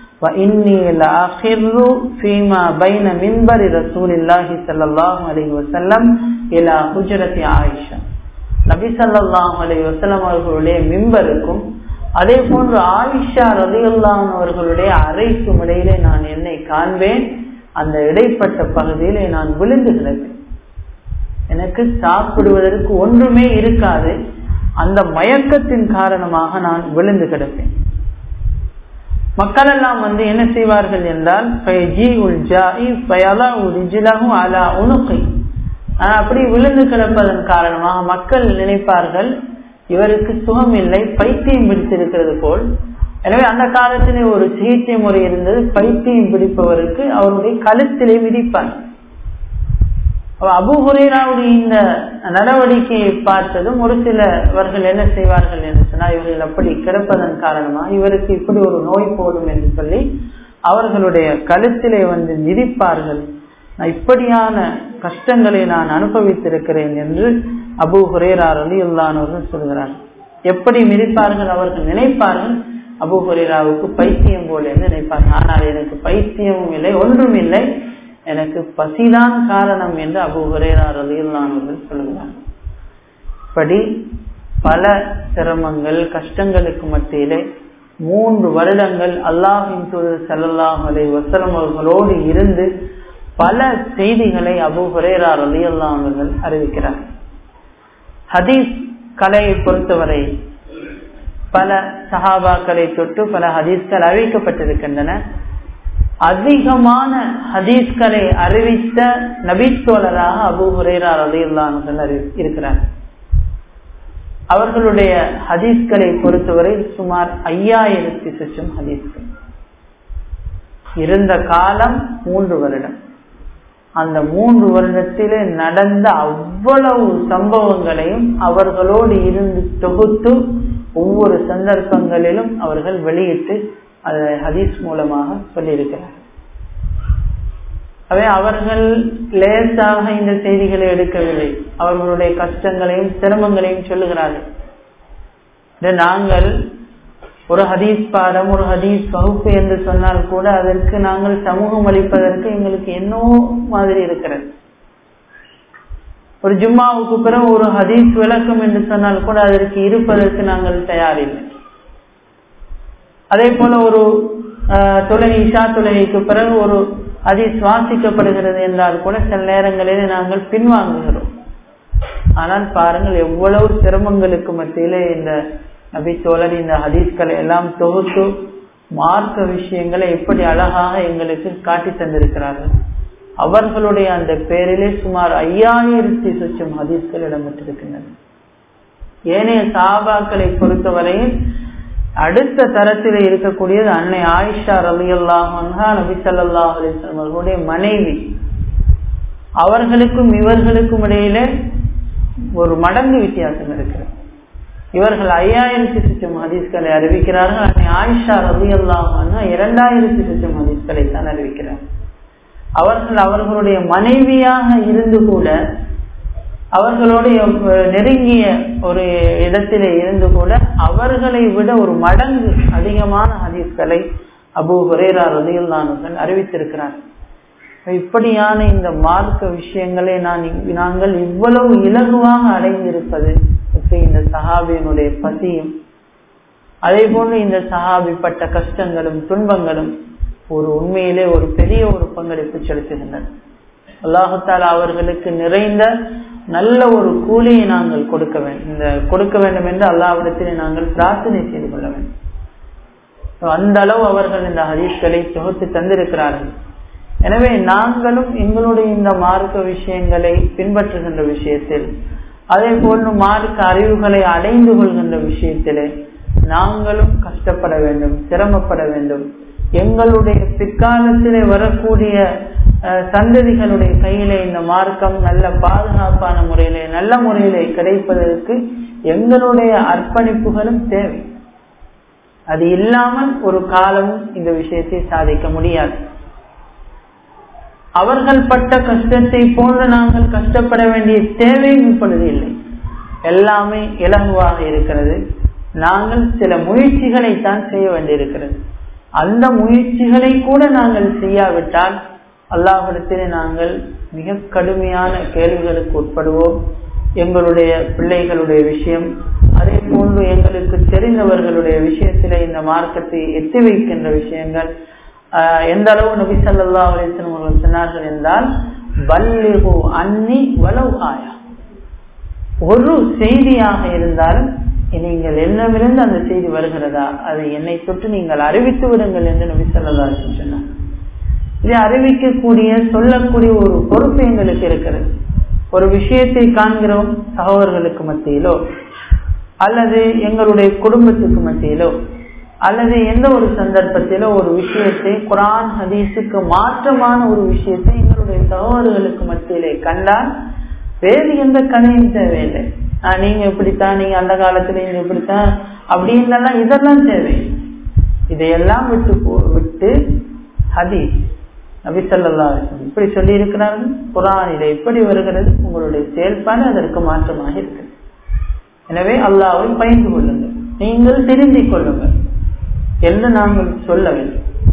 فيما بين منبر رسول الله صلى الله عليه وسلم الى حجرة عائشة நபி சல்லாஹ் அலை வசலம் அவர்களுடைய மிம்பருக்கும் அதே போன்று ஆயிஷா ரதியுல்லான் அவர்களுடைய அறைக்கும் இடையிலே நான் என்னை காண்பேன் அந்த இடைப்பட்ட பகுதியிலே நான் விழுந்து கிடப்பேன் எனக்கு சாப்பிடுவதற்கு ஒன்றுமே இருக்காது அந்த மயக்கத்தின் காரணமாக நான் விழுந்து கிடப்பேன் மக்கள் எல்லாம் வந்து என்ன செய்வார்கள் என்றால் அப்படி விழுந்து கிடப்பதன் காரணமாக மக்கள் நினைப்பார்கள் இவருக்கு சுகம் இல்லை பைத்தியம் பிடித்திருக்கிறது போல் எனவே அந்த காலத்திலே ஒரு சிகிச்சை முறை இருந்தது பைத்தியம் பிடிப்பவருக்கு அவருடைய கழுத்திலே விதிப்பார் அபுஹுரேராவுடைய இந்த நடவடிக்கையை பார்த்ததும் ஒரு சிலவர்கள் என்ன செய்வார்கள் என்று சொன்னால் இவர்கள் அப்படி கிடப்பதன் காரணமாக இவருக்கு இப்படி ஒரு நோய் போடும் என்று சொல்லி அவர்களுடைய கழுத்திலே வந்து மிதிப்பார்கள் இப்படியான கஷ்டங்களை நான் அனுபவித்திருக்கிறேன் என்று அபு ஹுரேரார் அலி உள்ளானவர்கள் சொல்கிறார் எப்படி மிதிப்பார்கள் அவர்கள் நினைப்பார்கள் அபு ஹுரேராவுக்கு பைத்தியம் போல என்று நினைப்பார்கள் ஆனால் எனக்கு பைத்தியமும் இல்லை ஒன்றும் இல்லை எனக்கு பசிதான் காரணம் என்று அபு ஹுரேரார் அலியுல்லானவர்கள் சொல்லுகிறார் இப்படி பல சிரமங்கள் கஷ்டங்களுக்கு மத்தியிலே மூன்று வருடங்கள் அல்லாஹின் தூதர் சல்லாஹ் அலை வசலம் அவர்களோடு இருந்து பல செய்திகளை அபு ஹுரேரார் அலியல்லா அவர்கள் அறிவிக்கிறார் ஹதீஸ் கலையை பொறுத்தவரை பல சஹாபாக்களை தொட்டு பல ஹதீஸ்கள் அறிவிக்கப்பட்டிருக்கின்றன அதிகமான ஹதீஸ்களை அறிவித்த நபீஸ்தோழராக அபு ஹுரேரார் அலியுல்லான்கள் அறி இருக்கிறார் அவர்களுடைய ஹதீஸ்களை பொறுத்தவரை சுமார் ஐயாயிரத்தி சுற்றும் ஹதீஸ்கள் இருந்த காலம் மூன்று வருடம் அந்த மூன்று வருடத்திலே நடந்த அவ்வளவு சம்பவங்களையும் அவர்களோடு இருந்து தொகுத்து ஒவ்வொரு சந்தர்ப்பங்களிலும் அவர்கள் வெளியிட்டு அதை ஹதீஸ் மூலமாக சொல்லியிருக்கிறார் அவை அவர்கள் லேசாக இந்த செய்திகளை எடுக்கவில்லை அவர்களுடைய கஷ்டங்களையும் சிரமங்களையும் சொல்லுகிறார்கள் நாங்கள் ஒரு ஹதீஸ் பாடம் ஒரு ஹதீஸ் வகுப்பு என்று சொன்னால் கூட அதற்கு நாங்கள் சமூகம் அளிப்பதற்கு எங்களுக்கு என்னோ மாதிரி இருக்கிறது ஒரு ஜும்மாவுக்கு பிறகு ஒரு ஹதீஸ் விளக்கம் என்று சொன்னால் கூட அதற்கு இருப்பதற்கு நாங்கள் தயாரில்லை அதே போல ஒரு தொழுகை இஷா தொழுகைக்கு பிறகு ஒரு ஹதீஸ் வாசிக்கப்படுகிறது என்றால் கூட சில நேரங்களில் நாங்கள் பின்வாங்குகிறோம் ஆனால் பாருங்கள் எவ்வளவு சிரமங்களுக்கு மத்தியிலே இந்த நபி தோழர் இந்த ஹதீஸ்களை எல்லாம் தொகுத்து மார்க்க விஷயங்களை எப்படி அழகாக எங்களுக்கு காட்டி தந்திருக்கிறார்கள் அவர்களுடைய அந்த பேரிலே சுமார் ஐயாயிரத்தி சொச்சம் ஹதீஸ்கள் இடம்பெற்றிருக்கின்றன ஏனைய சாபாக்களை பொறுத்தவரையில் அடுத்த தரத்தில் இருக்கக்கூடியது அன்னை ஆயிஷா ரலி அல்லாஹா நபி சல்லாஹ் அலிஸ்லாம் அவர்களுடைய மனைவி அவர்களுக்கும் இவர்களுக்கும் இடையிலே ஒரு மடங்கு வித்தியாசம் இருக்கிறது இவர்கள் ஐயாயிரத்தி சுற்றம் ஹதீஸ்களை அறிவிக்கிறார்கள் அன்னை ஆயிஷா ரவி அல்லாஹா இரண்டாயிரத்தி சுற்றம் ஹதீஸ்களை தான் அறிவிக்கிறார் அவர்கள் அவர்களுடைய மனைவியாக இருந்து கூட அவர்களுடைய நெருங்கிய ஒரு இடத்திலே இருந்து கூட அவர்களை விட ஒரு மடங்கு அதிகமான ஹதீஸ்களை அபு ஹுரேரா ரதியுல்லானுகள் அறிவித்திருக்கிறார் இப்படியான இந்த மார்க்க விஷயங்களை நான் நாங்கள் இவ்வளவு இலகுவாக அடைந்திருப்பது இந்த சஹாபியினுடைய பசியும் அதே போன்று இந்த சஹாபிப்பட்ட கஷ்டங்களும் துன்பங்களும் ஒரு உண்மையிலே ஒரு பெரிய ஒரு பங்களிப்பு செலுத்துகின்றன அல்லாஹால அவர்களுக்கு நிறைந்த நல்ல ஒரு கூலியை நாங்கள் கொடுக்க வேண்டும் இந்த கொடுக்க வேண்டும் என்று அல்லாவிடத்திலே நாங்கள் பிரார்த்தனை செய்து கொள்ள வேண்டும் அந்த அளவு அவர்கள் இந்த ஹதீஸ்களை தொகுத்து தந்திருக்கிறார்கள் எனவே நாங்களும் எங்களுடைய இந்த மார்க்க விஷயங்களை பின்பற்றுகின்ற விஷயத்தில் அதே போன்று மார்க்க அறிவுகளை அடைந்து கொள்கின்ற விஷயத்திலே நாங்களும் கஷ்டப்பட வேண்டும் சிரமப்பட வேண்டும் எங்களுடைய பிற்காலத்திலே வரக்கூடிய சந்ததிகளுடைய கையிலே இந்த மார்க்கம் நல்ல பாதுகாப்பான முறையிலே நல்ல முறையிலே கிடைப்பதற்கு எங்களுடைய அர்ப்பணிப்புகளும் தேவை அது இல்லாமல் ஒரு காலமும் இந்த விஷயத்தை சாதிக்க முடியாது அவர்கள் பட்ட கஷ்டத்தை போன்று நாங்கள் கஷ்டப்பட வேண்டிய தேவையும் இப்பொழுது இல்லை எல்லாமே இலகுவாக இருக்கிறது நாங்கள் சில முயற்சிகளை தான் செய்ய வேண்டியிருக்கிறது அந்த முயற்சிகளை கூட நாங்கள் செய்யாவிட்டால் அல்லாஹிடத்திலே நாங்கள் மிக கடுமையான கேள்விகளுக்கு உட்படுவோம் எங்களுடைய பிள்ளைகளுடைய விஷயம் அதே போன்று எங்களுக்கு தெரிந்தவர்களுடைய விஷயத்திலே இந்த மார்க்கத்தை எத்தி வைக்கின்ற விஷயங்கள் எந்த அளவு நபி சல்லா அலிஸ்லம் அவர்கள் சொன்னார்கள் என்றால் வல்லிகு அன்னி வலவு ஆயா ஒரு செய்தியாக இருந்தாலும் நீங்கள் என்னவிருந்து அந்த செய்தி வருகிறதா அதை என்னை தொட்டு நீங்கள் அறிவித்து விடுங்கள் என்று நபி சொல்லா சொன்னார் இதை அறிவிக்கக்கூடிய சொல்லக்கூடிய ஒரு பொறுப்பு எங்களுக்கு இருக்கிறது ஒரு விஷயத்தை காண்கிறோம் சகோதரர்களுக்கு மத்தியிலோ அல்லது எங்களுடைய குடும்பத்துக்கு மத்தியிலோ அல்லது எந்த ஒரு சந்தர்ப்பத்திலோ ஒரு விஷயத்தை குரான் ஹதீஸுக்கு மாற்றமான ஒரு விஷயத்தை எங்களுடைய சகோதரர்களுக்கு மத்தியிலே கண்டால் வேறு எந்த கதையும் தேவையில்லை நீங்க இப்படித்தான் நீங்க அந்த காலத்துல நீங்க இப்படித்தான் அப்படின்னு இதெல்லாம் தேவை இதையெல்லாம் விட்டு விட்டு ஹதீஸ் நபிசல்லா இப்படி சொல்லி இருக்கிறார்கள் குரான் இதை எப்படி வருகிறது உங்களுடைய செயல்பாடு அதற்கு மாற்றமாக இருக்கு எனவே அல்லாவை பயந்து கொள்ளுங்கள் நீங்கள் திருந்திக் கொள்ளுங்கள் என்று நாங்கள் சொல்ல வேண்டும்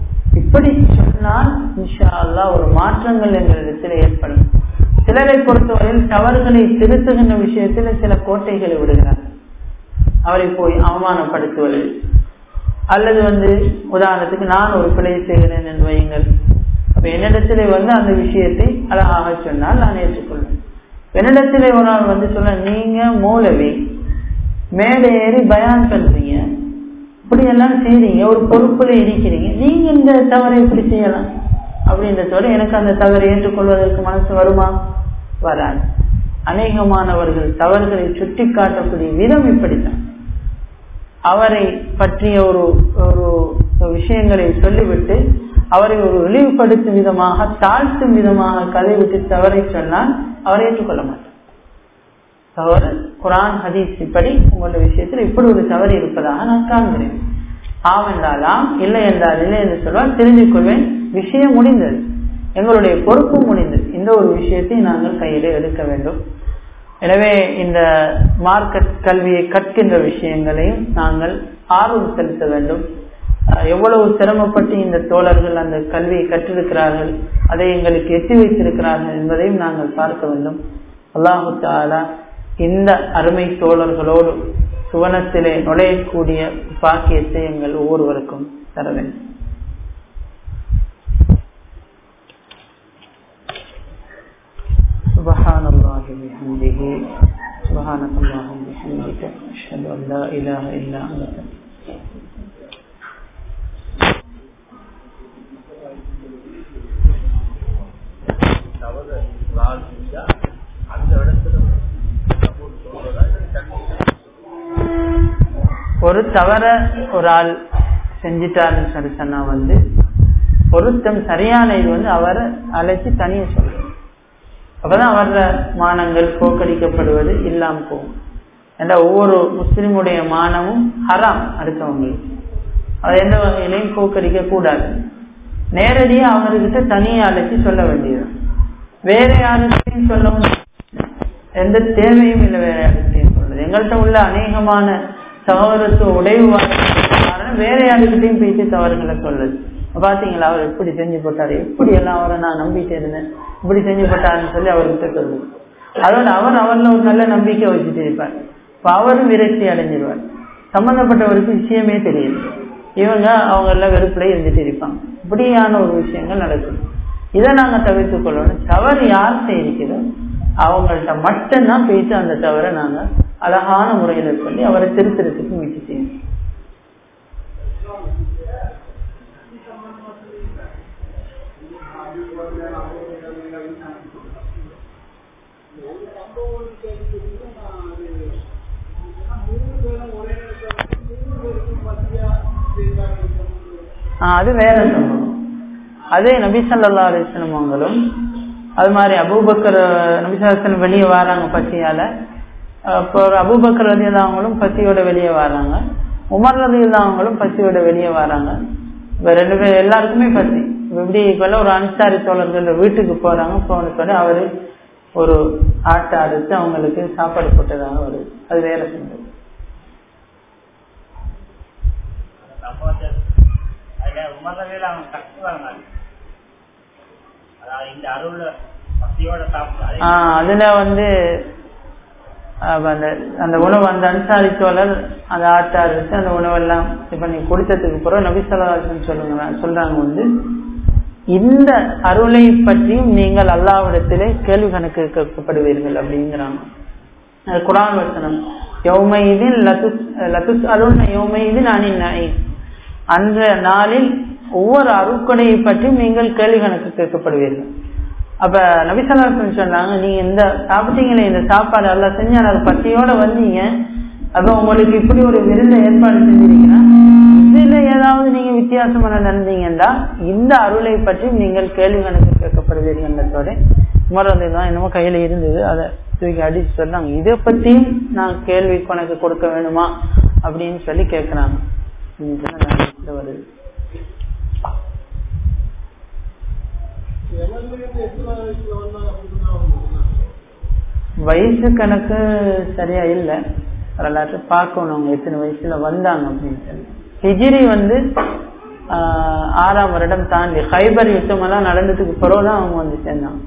இப்படி சொன்னால் இன்ஷா அல்லா ஒரு மாற்றங்கள் எங்களிடத்தில் ஏற்படும் சிலரை பொறுத்தவரையில் தவறுகளை திருத்துகின்ற விஷயத்தில் சில கோட்டைகளை விடுகிறார் அவரை போய் அவமானப்படுத்துவது அல்லது வந்து உதாரணத்துக்கு நான் ஒரு பிழை செய்கிறேன் என்று வையுங்கள் அப்ப என்னிடத்திலே வந்து அந்த விஷயத்தை அழகாக சொன்னால் நான் ஏற்றுக்கொள்வேன் என்னிடத்திலே ஒரு நாள் வந்து சொல்ல நீங்க மூலவி மேலே ஏறி பயான் பண்றீங்க இப்படி எல்லாம் செய்றீங்க ஒரு பொறுப்புல இருக்கிறீங்க நீங்க இந்த தவறை எப்படி செய்யலாம் அப்படின்றதோட எனக்கு அந்த தவறை ஏற்றுக்கொள்வதற்கு மனசு வருமா வராது அநேகமானவர்கள் தவறுகளை சுட்டி காட்டக்கூடிய விதம் இப்படித்தான் அவரை பற்றிய ஒரு ஒரு விஷயங்களை சொல்லிவிட்டு அவரை ஒரு இழிவுபடுத்தும் விதமாக தாழ்த்தும் விதமாக கதை விட்டு தவறை சொன்னால் அவரை ஏற்றுக்கொள்ள மாட்டார் தவறு குரான் ஹதீஸ் இப்படி உங்களுடைய விஷயத்தில் இப்படி ஒரு தவறு இருப்பதாக நான் காண்கிறேன் ஆம் என்றாலாம் இல்லை என்றால் இல்லை என்று சொல்வால் தெரிந்து கொள்வேன் விஷயம் முடிந்தது எங்களுடைய பொறுப்பு முடிந்தது இந்த ஒரு விஷயத்தை நாங்கள் கையிலே எடுக்க வேண்டும் எனவே இந்த மார்க்கெட் கல்வியை கற்கின்ற விஷயங்களையும் நாங்கள் ஆர்வம் செலுத்த வேண்டும் எவ்வளவு சிரமப்பட்டு இந்த தோழர்கள் அந்த கல்வியை கற்றிருக்கிறார்கள் அதை எங்களுக்கு எட்டி வைத்திருக்கிறார்கள் என்பதையும் நாங்கள் பார்க்க வேண்டும் அல்லாஹு தாலா இந்த அருமை தோழர்களோடு சுவனத்திலே நுழையக்கூடிய பாக்கியத்தை எங்கள் ஒவ்வொருவருக்கும் தர வேண்டும் سبحان الله بحمده سبحانك اللهم وبحمدك أشهد أن لا إله إلا أنت ஒரு தவற ஒரு ஆள் செஞ்சிட்டாருன்னு சொல்லி சொன்னா வந்து பொருத்தம் சரியான இது வந்து அவரை அழைச்சி தனிய சொல்றோம் அப்பதான் அவர மானங்கள் போக்கடிக்கப்படுவது இல்லாம போகும் ஏன்னா ஒவ்வொரு முஸ்லிமுடைய மானமும் ஹராம் அடுத்தவங்களுக்கு அதை எந்த வகையிலையும் போக்கடிக்க கூடாது நேரடியா அவர்கிட்ட தனியை அழைச்சி சொல்ல வேண்டியது வேற யாருக்கையும் சொல்லவும் எந்த தேவையும் இல்லை வேற யாருக்கிட்டையும் சொல்றது எங்கள்கிட்ட உள்ள அநேகமான சகோதரத்துவ உடைவு காரணம் வேற யாருக்கிட்டையும் பேசி தவறுகளை சொல்லுது பாத்தீங்களா அவர் எப்படி செஞ்சு போட்டாரு எப்படி எல்லாம் அவரை நான் நம்பிட்டு இருந்தேன் இப்படி செஞ்சு போட்டாருன்னு சொல்லி அவர்கிட்ட சொல்லுது அதோட அவர் அவர்ல ஒரு நல்ல நம்பிக்கை வச்சுட்டு இருப்பார் இப்ப அவரும் விரக்தி அடைஞ்சிருவார் சம்பந்தப்பட்டவருக்கு விஷயமே தெரியுது இவங்க அவங்க எல்லாம் வெறுப்புல இருந்துட்டு இருப்பாங்க இப்படியான ஒரு விஷயங்கள் நடக்குது இதை நாங்க தவிர்த்து கொள்ளணும் தவறு யார் செய்திருக்கிறோம் அவங்கள்ட்ட மட்டும்தான் பேசி அந்த தவறை நாங்க அழகான முறையில சொல்லி அவரை திருத்தறதுக்கு முயற்சி செய்யணும் அது வேற சம்பவம் அதே நபி சல்லா அலிஸ்லம் அவங்களும் அது மாதிரி அபூபக்கர் நபிசாசன் வெளியே வராங்க பசியால இப்போ அபூபக்கர் ரதி அவங்களும் பசியோட வெளியே வராங்க உமர் ரதி அவங்களும் பசியோட வெளியே வராங்க இப்போ ரெண்டு பேர் எல்லாருக்குமே பசி இப்படி இப்பெல்லாம் ஒரு அன்சாரி தோழர்கள் வீட்டுக்கு போறாங்க போன சொல்லி அவரு ஒரு ஆட்டை அறுத்து அவங்களுக்கு சாப்பாடு போட்டதாக வருது அது வேற சம்பவம் உமரவையில் அவங்க கஷ்டப்படுறாங்க அதாவது இந்த அருள்ல பசியோட சாப்பிட்டு அதுல வந்து அந்த அந்த உணவு அந்த அன்சாரி தோழர் அந்த ஆட்டை அறுத்து அந்த உணவெல்லாம் இப்ப நீ கொடுத்ததுக்கு பிறகு நபிசல்லாசன் சொல்லுங்க சொல்றாங்க வந்து இந்த அருளை பற்றியும் நீங்கள் அல்லாவிடத்திலே கேள்வி கணக்கு கேட்கப்படுவீர்கள் அப்படிங்கிறாங்க குரான் வசனம் யௌமைதின் லத்துஸ் லத்துஸ் அருள் யௌமைதின் அணின் அந்த நாளில் ஒவ்வொரு அருட்கொடையை பற்றி நீங்கள் கேள்வி கணக்கு கேட்கப்படுவீர்கள் அப்ப நபிசல்லாசன் சொன்னாங்க நீங்க இந்த சாப்பிட்டீங்களே இந்த சாப்பாடு எல்லாம் செஞ்சு எனக்கு பட்டியோட வந்தீங்க அப்ப உங்களுக்கு இப்படி ஒரு விருந்தை ஏற்பாடு செஞ்சிருக்கீங்கன்னா இதுல ஏதாவது நீங்க வித்தியாசமான நடந்தீங்கன்னா இந்த அருளை பற்றி நீங்கள் கேள்வி கணக்கு கேட்கப்படுவீர்கள்ன்றதோட உமரது தான் என்னமோ கையில இருந்தது அதை தூக்கி அடிச்சு சொன்னாங்க இதை பத்தியும் நான் கேள்வி கணக்கு கொடுக்க வேணுமா அப்படின்னு சொல்லி கேட்கிறாங்க வருது வயசு கணக்கு சரியா இல்ல வரலாற்று பார்க்கணும் அவங்க எத்தனை வயசுல வந்தாங்க அப்படின்னு சொல்லி ஹிஜிரி வந்து ஆஹ் ஆறாம் வருடம் தாண்டி ஹைபர் யுத்தம் எல்லாம் நடந்ததுக்கு பிறகுதான் அவங்க வந்து சேர்ந்தாங்க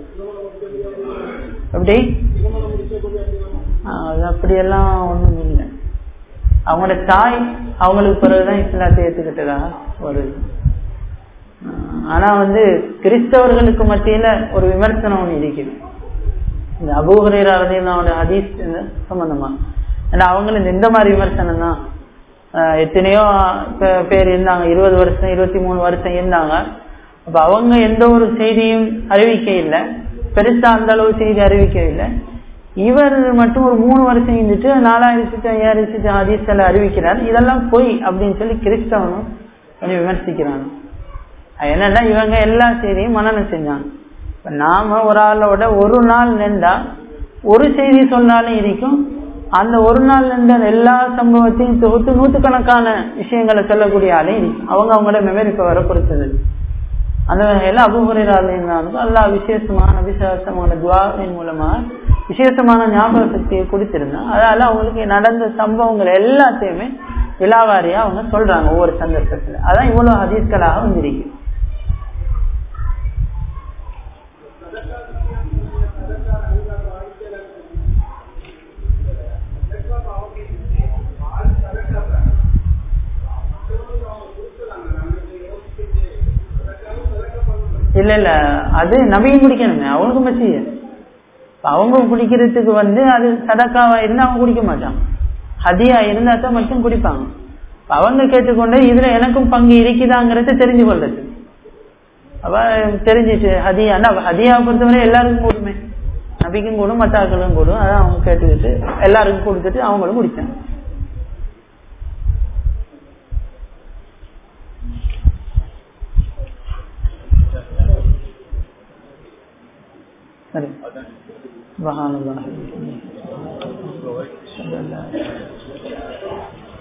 எப்படி ஆஹ் அது அப்படியெல்லாம் ஒண்ணும் இல்லை அவங்களோட தாய் அவங்களுக்கு பிறகுதான் இஸ்லாத்தை ஏத்துக்கிட்டதாக ஒரு இது. ஆஹ் ஆனா வந்து கிறிஸ்தவர்களுக்கு மத்தியில ஒரு விமர்சனம் ஒண்ணு இருக்குது இந்த அபூஹரேரா ரதியல்லாஹு ஹதீஸ் சம்பந்தமா ஏன்னா அவங்களுக்கு இந்த மாதிரி விமர்சனம் தான் ஆஹ் எத்தனையோ பே- பேர் இருந்தாங்க இருபது வருஷம் இருபத்தி மூணு வருஷம் இருந்தாங்க அப்ப அவங்க எந்த ஒரு செய்தியும் அறிவிக்க இல்லை பெருசா அந்த அளவு செய்தி அறிவிக்க இல்லை இவர் மட்டும் ஒரு மூணு வருஷம் இருந்துட்டு நாலாயிரத்தி ஐயாயிரத்தி ஹதீஸ்களை அறிவிக்கிறார் இதெல்லாம் பொய் அப்படின்னு சொல்லி கிறிஸ்தவனும் கொஞ்சம் விமர்சிக்கிறாங்க அது என்னன்னா இவங்க எல்லா செய்தியும் மனநம் செஞ்சாங்க இப்ப நாம ஒரு ஆளோட ஒரு நாள் நின்றா ஒரு செய்தி சொன்னாலும் இருக்கும் அந்த ஒரு நாள் நின்ற எல்லா சம்பவத்தையும் தொகுத்து நூத்துக்கணக்கான விஷயங்களை சொல்லக்கூடிய ஆளே இருக்கும் அவங்க அவங்களோட மெமரி பவரை பொறுத்தது அந்த வகையில அபுஹுரையாளர்களுக்கு அல்லாஹ் விசேஷமான விசேஷமான துவாவின் மூலமா விசேஷமான ஞாபக சக்தியை கொடுத்திருந்தான் அதனால அவங்களுக்கு நடந்த சம்பவங்கள் எல்லாத்தையுமே விலாவாரியா அவங்க சொல்றாங்க ஒவ்வொரு சந்தர்ப்பத்துல அதான் இவ்வளவு ஹதீஸ்களாக வந்திருக்கு இல்ல இல்ல அது நபியும் குடிக்கணுமே அவங்களுக்கும் மச்சிய அவங்க குடிக்கிறதுக்கு வந்து அது சதக்காவா இருந்தா அவங்க குடிக்க மாட்டாங்க ஹதியா இருந்தா தான் மட்டும் குடிப்பாங்க அப்ப அவங்க கேட்டுக்கொண்டு இதுல எனக்கும் பங்கு இருக்குதாங்கிறத தெரிஞ்சு கொள்றது அவ தெரிஞ்சிச்சு ஹதியான்னா அப்ப ஹதியாவை பொறுத்தவரை எல்லாருக்கும் கூடுமே நபிக்கும் கூடும் மத்தாக்களும் கூடும் அதான் அவங்க கேட்டுக்கிட்டு எல்லாருக்கும் கொடுத்துட்டு அவங்களும் குடிச்சாங்க சரி سبحان الله